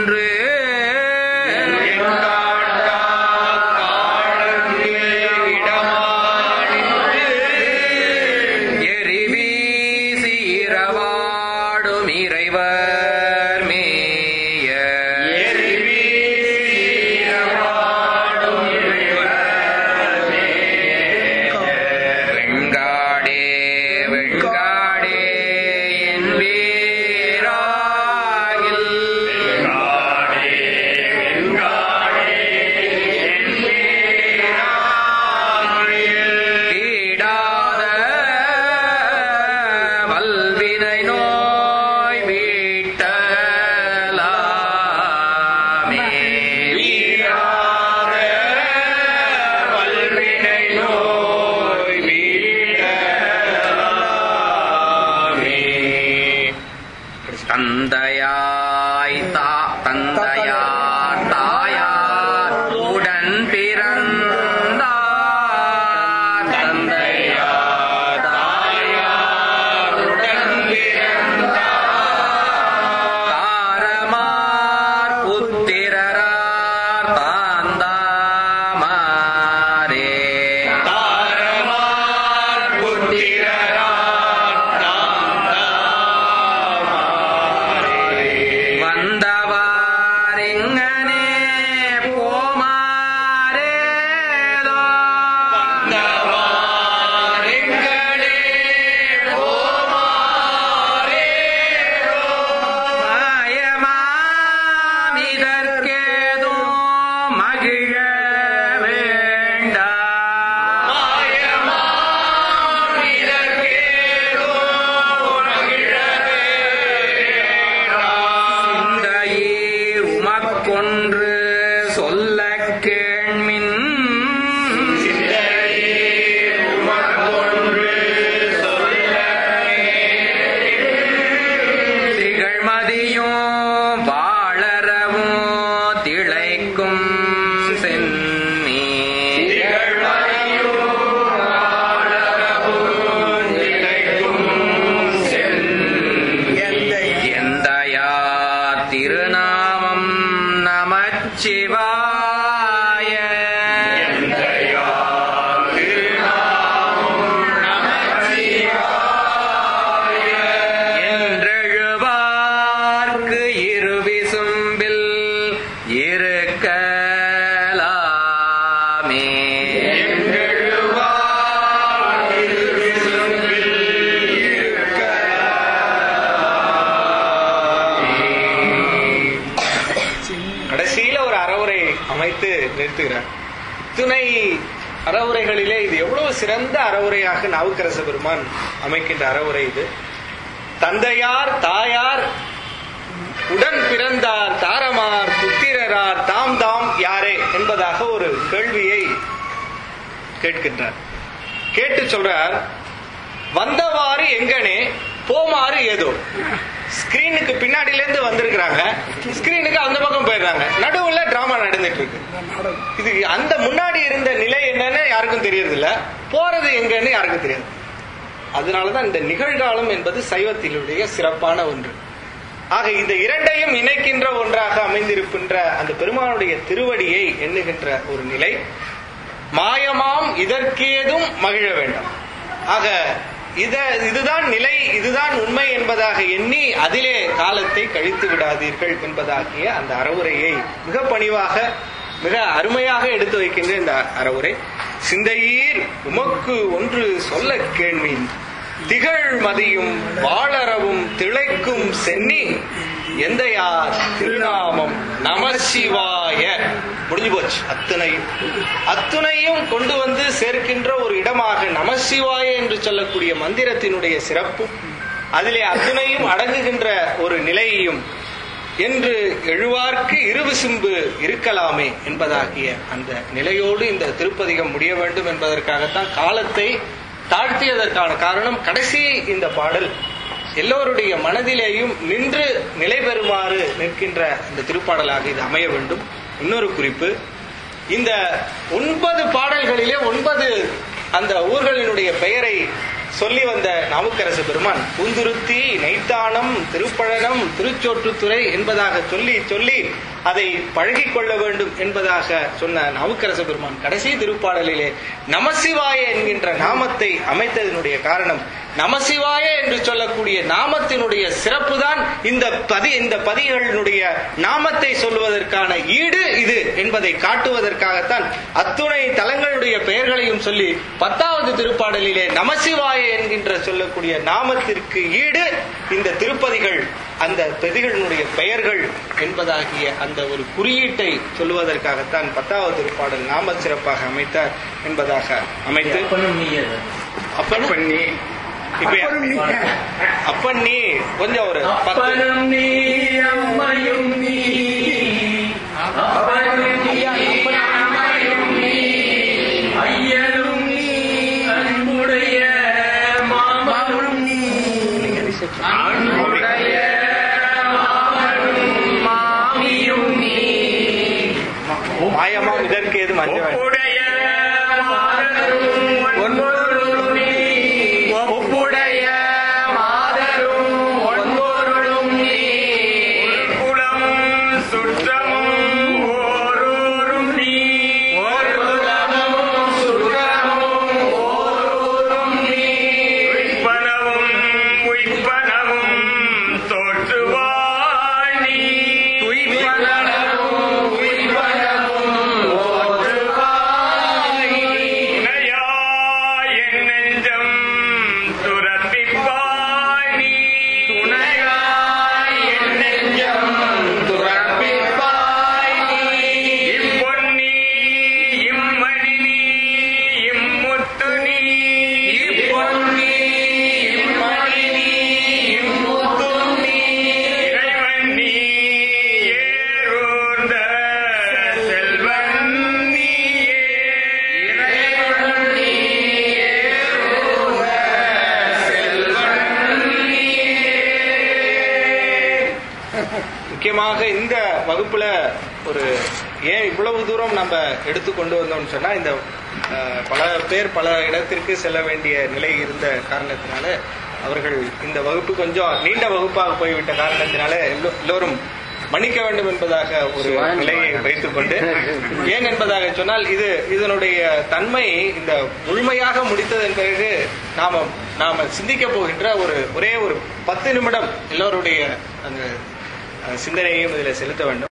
உமக்கொன்று எரிவீசி இரவாடும் இறைவர் மேய வெங்காடே வெங்காடே என் வீராகில் தீடாத வல்வினை நோய் வீட்டலாமே தந்தையாய் தா தந்தையார் தாயார் உடன் பிறந்தார் தந்தையார் தாயார் உடன் தாரமார் புத்திரரார் தாந்தாமாரே தாரமார் புத்திரரார் வந்தவாரிங்கனே போமாரேதோ மாயமாமிதற்கேதோ மகிழ வேண்டாம் சிந்தையீர் உமக்கொன்று சொல்ல கேள்மின் திகழ்மதியும் வாழறவும் திளைக்கும் சென்னி எந்தயா திருநாமம் நமச்சிவாய என்றெழுவார்க்கு இருவிசும்பில் இருக்கலாமே
கடைசியில ஒரு அறவுரை அமைத்து நிறுத்துகிறார் துணை அறவுரைகளிலே இது எவ்வளவு சிறந்த அறவுரையாக நாவுக்கரச பெருமான் அமைக்கின்ற அறவுரை இது தந்தையார் தாயார் உடன் பிறந்தார் தாரமார் புத்திரரார் தாம் தாம் யாரே என்பதாக ஒரு கேள்வியை கேட்கின்றார் கேட்டு சொல்றார் வந்தவாறு எங்கனே போமாறு ஏதோ ஸ்கிரீனுக்கு பின்னாடில இருந்து வந்திருக்கிறாங்க ஸ்கிரீனுக்கு அந்த பக்கம் போயிடுறாங்க நடுவுல டிராமா நடந்துட்டு இருக்கு இது அந்த முன்னாடி இருந்த நிலை என்னன்னு யாருக்கும் தெரியறது இல்ல போறது எங்கன்னு யாருக்கும் தெரியாது அதனாலதான் இந்த நிகழ்காலம் என்பது சைவத்தினுடைய சிறப்பான ஒன்று ஆக இந்த இரண்டையும் இணைக்கின்ற ஒன்றாக அமைந்திருக்கின்ற அந்த பெருமானுடைய திருவடியை எண்ணுகின்ற ஒரு நிலை மாயமாம் இதற்கேதும் மகிழ வேண்டாம் ஆக இத இதுதான் நிலை இதுதான் உண்மை என்பதாக எண்ணி அதிலே காலத்தை கழித்து விடாதீர்கள் என்பதாகிய அந்த அறவுரையை மிக பணிவாக மிக அருமையாக எடுத்து வைக்கின்ற இந்த அறவுரை சிந்தையீர் உமக்கு ஒன்று சொல்ல கேள்வின் திகழ் மதியும் வாழறவும் திளைக்கும் சென்னி எந்தையார் திருநாமம் நமசிவாய முடிஞ்சு போச்சு அத்தனையும் அத்துணையும் கொண்டு வந்து சேர்க்கின்ற ஒரு இடமாக நமசிவாய என்று சொல்லக்கூடிய மந்திரத்தினுடைய சிறப்பும் அதிலே அத்துணையும் அடங்குகின்ற ஒரு நிலையையும் என்று எழுவார்க்கு இருவிசும்பு இருக்கலாமே என்பதாகிய அந்த நிலையோடு இந்த திருப்பதிகம் முடிய வேண்டும் என்பதற்காகத்தான் காலத்தை தாழ்த்தியதற்கான காரணம் கடைசி இந்த பாடல் எல்லோருடைய மனதிலேயும் நின்று நிலை பெறுமாறு நிற்கின்ற இந்த திருப்பாடலாக இது அமைய வேண்டும் இன்னொரு குறிப்பு இந்த ஒன்பது பாடல்களிலே ஒன்பது அந்த ஊர்களினுடைய பெயரை சொல்லி வந்த நாவுக்கரசு பெருமான் பூந்துருத்தி நெய்த்தானம் திருப்பழனம் திருச்சோற்றுத்துறை என்பதாக சொல்லி சொல்லி அதை பழகிக் கொள்ள வேண்டும் என்பதாக சொன்ன நாவுக்கரசு பெருமான் கடைசி திருப்பாடலிலே நமசிவாய என்கின்ற நாமத்தை அமைத்ததனுடைய காரணம் நமசிவாய என்று சொல்லக்கூடிய நாமத்தினுடைய சிறப்பு தான் இந்த பதி இந்த பதிகளினுடைய நாமத்தை சொல்வதற்கான ஈடு இது என்பதை காட்டுவதற்காகத்தான் அத்துணை தலங்களுடைய பெயர்களையும் சொல்லி பத்தாவது திருப்பாடலிலே நமசிவாய என்கின்ற சொல்லக்கூடிய நாமத்திற்கு ஈடு இந்த திருப்பதிகள் அந்த பதிகளினுடைய பெயர்கள் என்பதாகிய அந்த ஒரு குறியீட்டை சொல்லுவதற்காகத்தான் பத்தாவது திருப்பாடல் நாம சிறப்பாக அமைத்தார் என்பதாக அமைத்து
அப்பனும் நீயே தான்.
அப்பன் பண்ணி இப்ப அப்பன் நீ கொஞ்சம் ஒரு பத்து
அப்பனும் நீ அம்மையும் நீ அப்பனும் நீ அம்மையும் நீ ஐயனும் நீ அன்புடைய மாமனும் நீ அன்புடைய மாமனும் மாமியும் நீ
மாயமா இதற்கு எது மஞ்சள்
ஒப்புடைய மாதரும் ஒன்பொருளும் நீ ஒப்புடைய மாதரும் ஒன்பொருளும் நீ குலமும் சுற்றமும் ஓரூரும் நீ ஒரு குலமும் சுற்றமும் ஓரூரும் நீ உய்ப்பனவும் உய்ப்பனவும் தோற்றுவாய் நீ உய்ப்பனவும் உய்ப்பனவும் துணையாய் என் நெஞ்சம் துரப்பிப்பாய் நீ துணையாய் என் நெஞ்சம் துரப்பிப்பாய் நீ இப்பொன்னி இம்மணி நீ இம்முத்து நீ இப்பொன்னி இம்மணி நீ இம்முத்து நீ இறைவன் நீ ஏறூர்ந்த செல்வன் நீயே இறைவன் நீ ஏறூர்ந்த செல்வன்
முக்கியமாக இந்த வகுப்புல ஒரு ஏன் இவ்வளவு தூரம் நம்ம எடுத்து கொண்டு வந்தோம்னு சொன்னா இந்த அஹ், பல பேர் பல இடத்திற்கு செல்ல வேண்டிய நிலை இருந்த காரணத்தினால அவர்கள் இந்த வகுப்பு கொஞ்சம் நீண்ட வகுப்பாக போய்விட்ட காரணத்தினால எல்லோ- எல்லோரும் மன்னிக்க வேண்டும் என்பதாக ஒரு நிலையை வைத்துக் கொண்டு ஏன் என்பதாக சொன்னால் இது இதனுடைய தன்மை இந்த முழுமையாக முடித்ததன் பிறகு நாம நாம சிந்திக்க போகின்ற ஒரு ஒரே ஒரு பத்து நிமிடம் எல்லோருடைய அந்த அஹ், சிந்தனையையும் இதில் செலுத்த வேண்டும்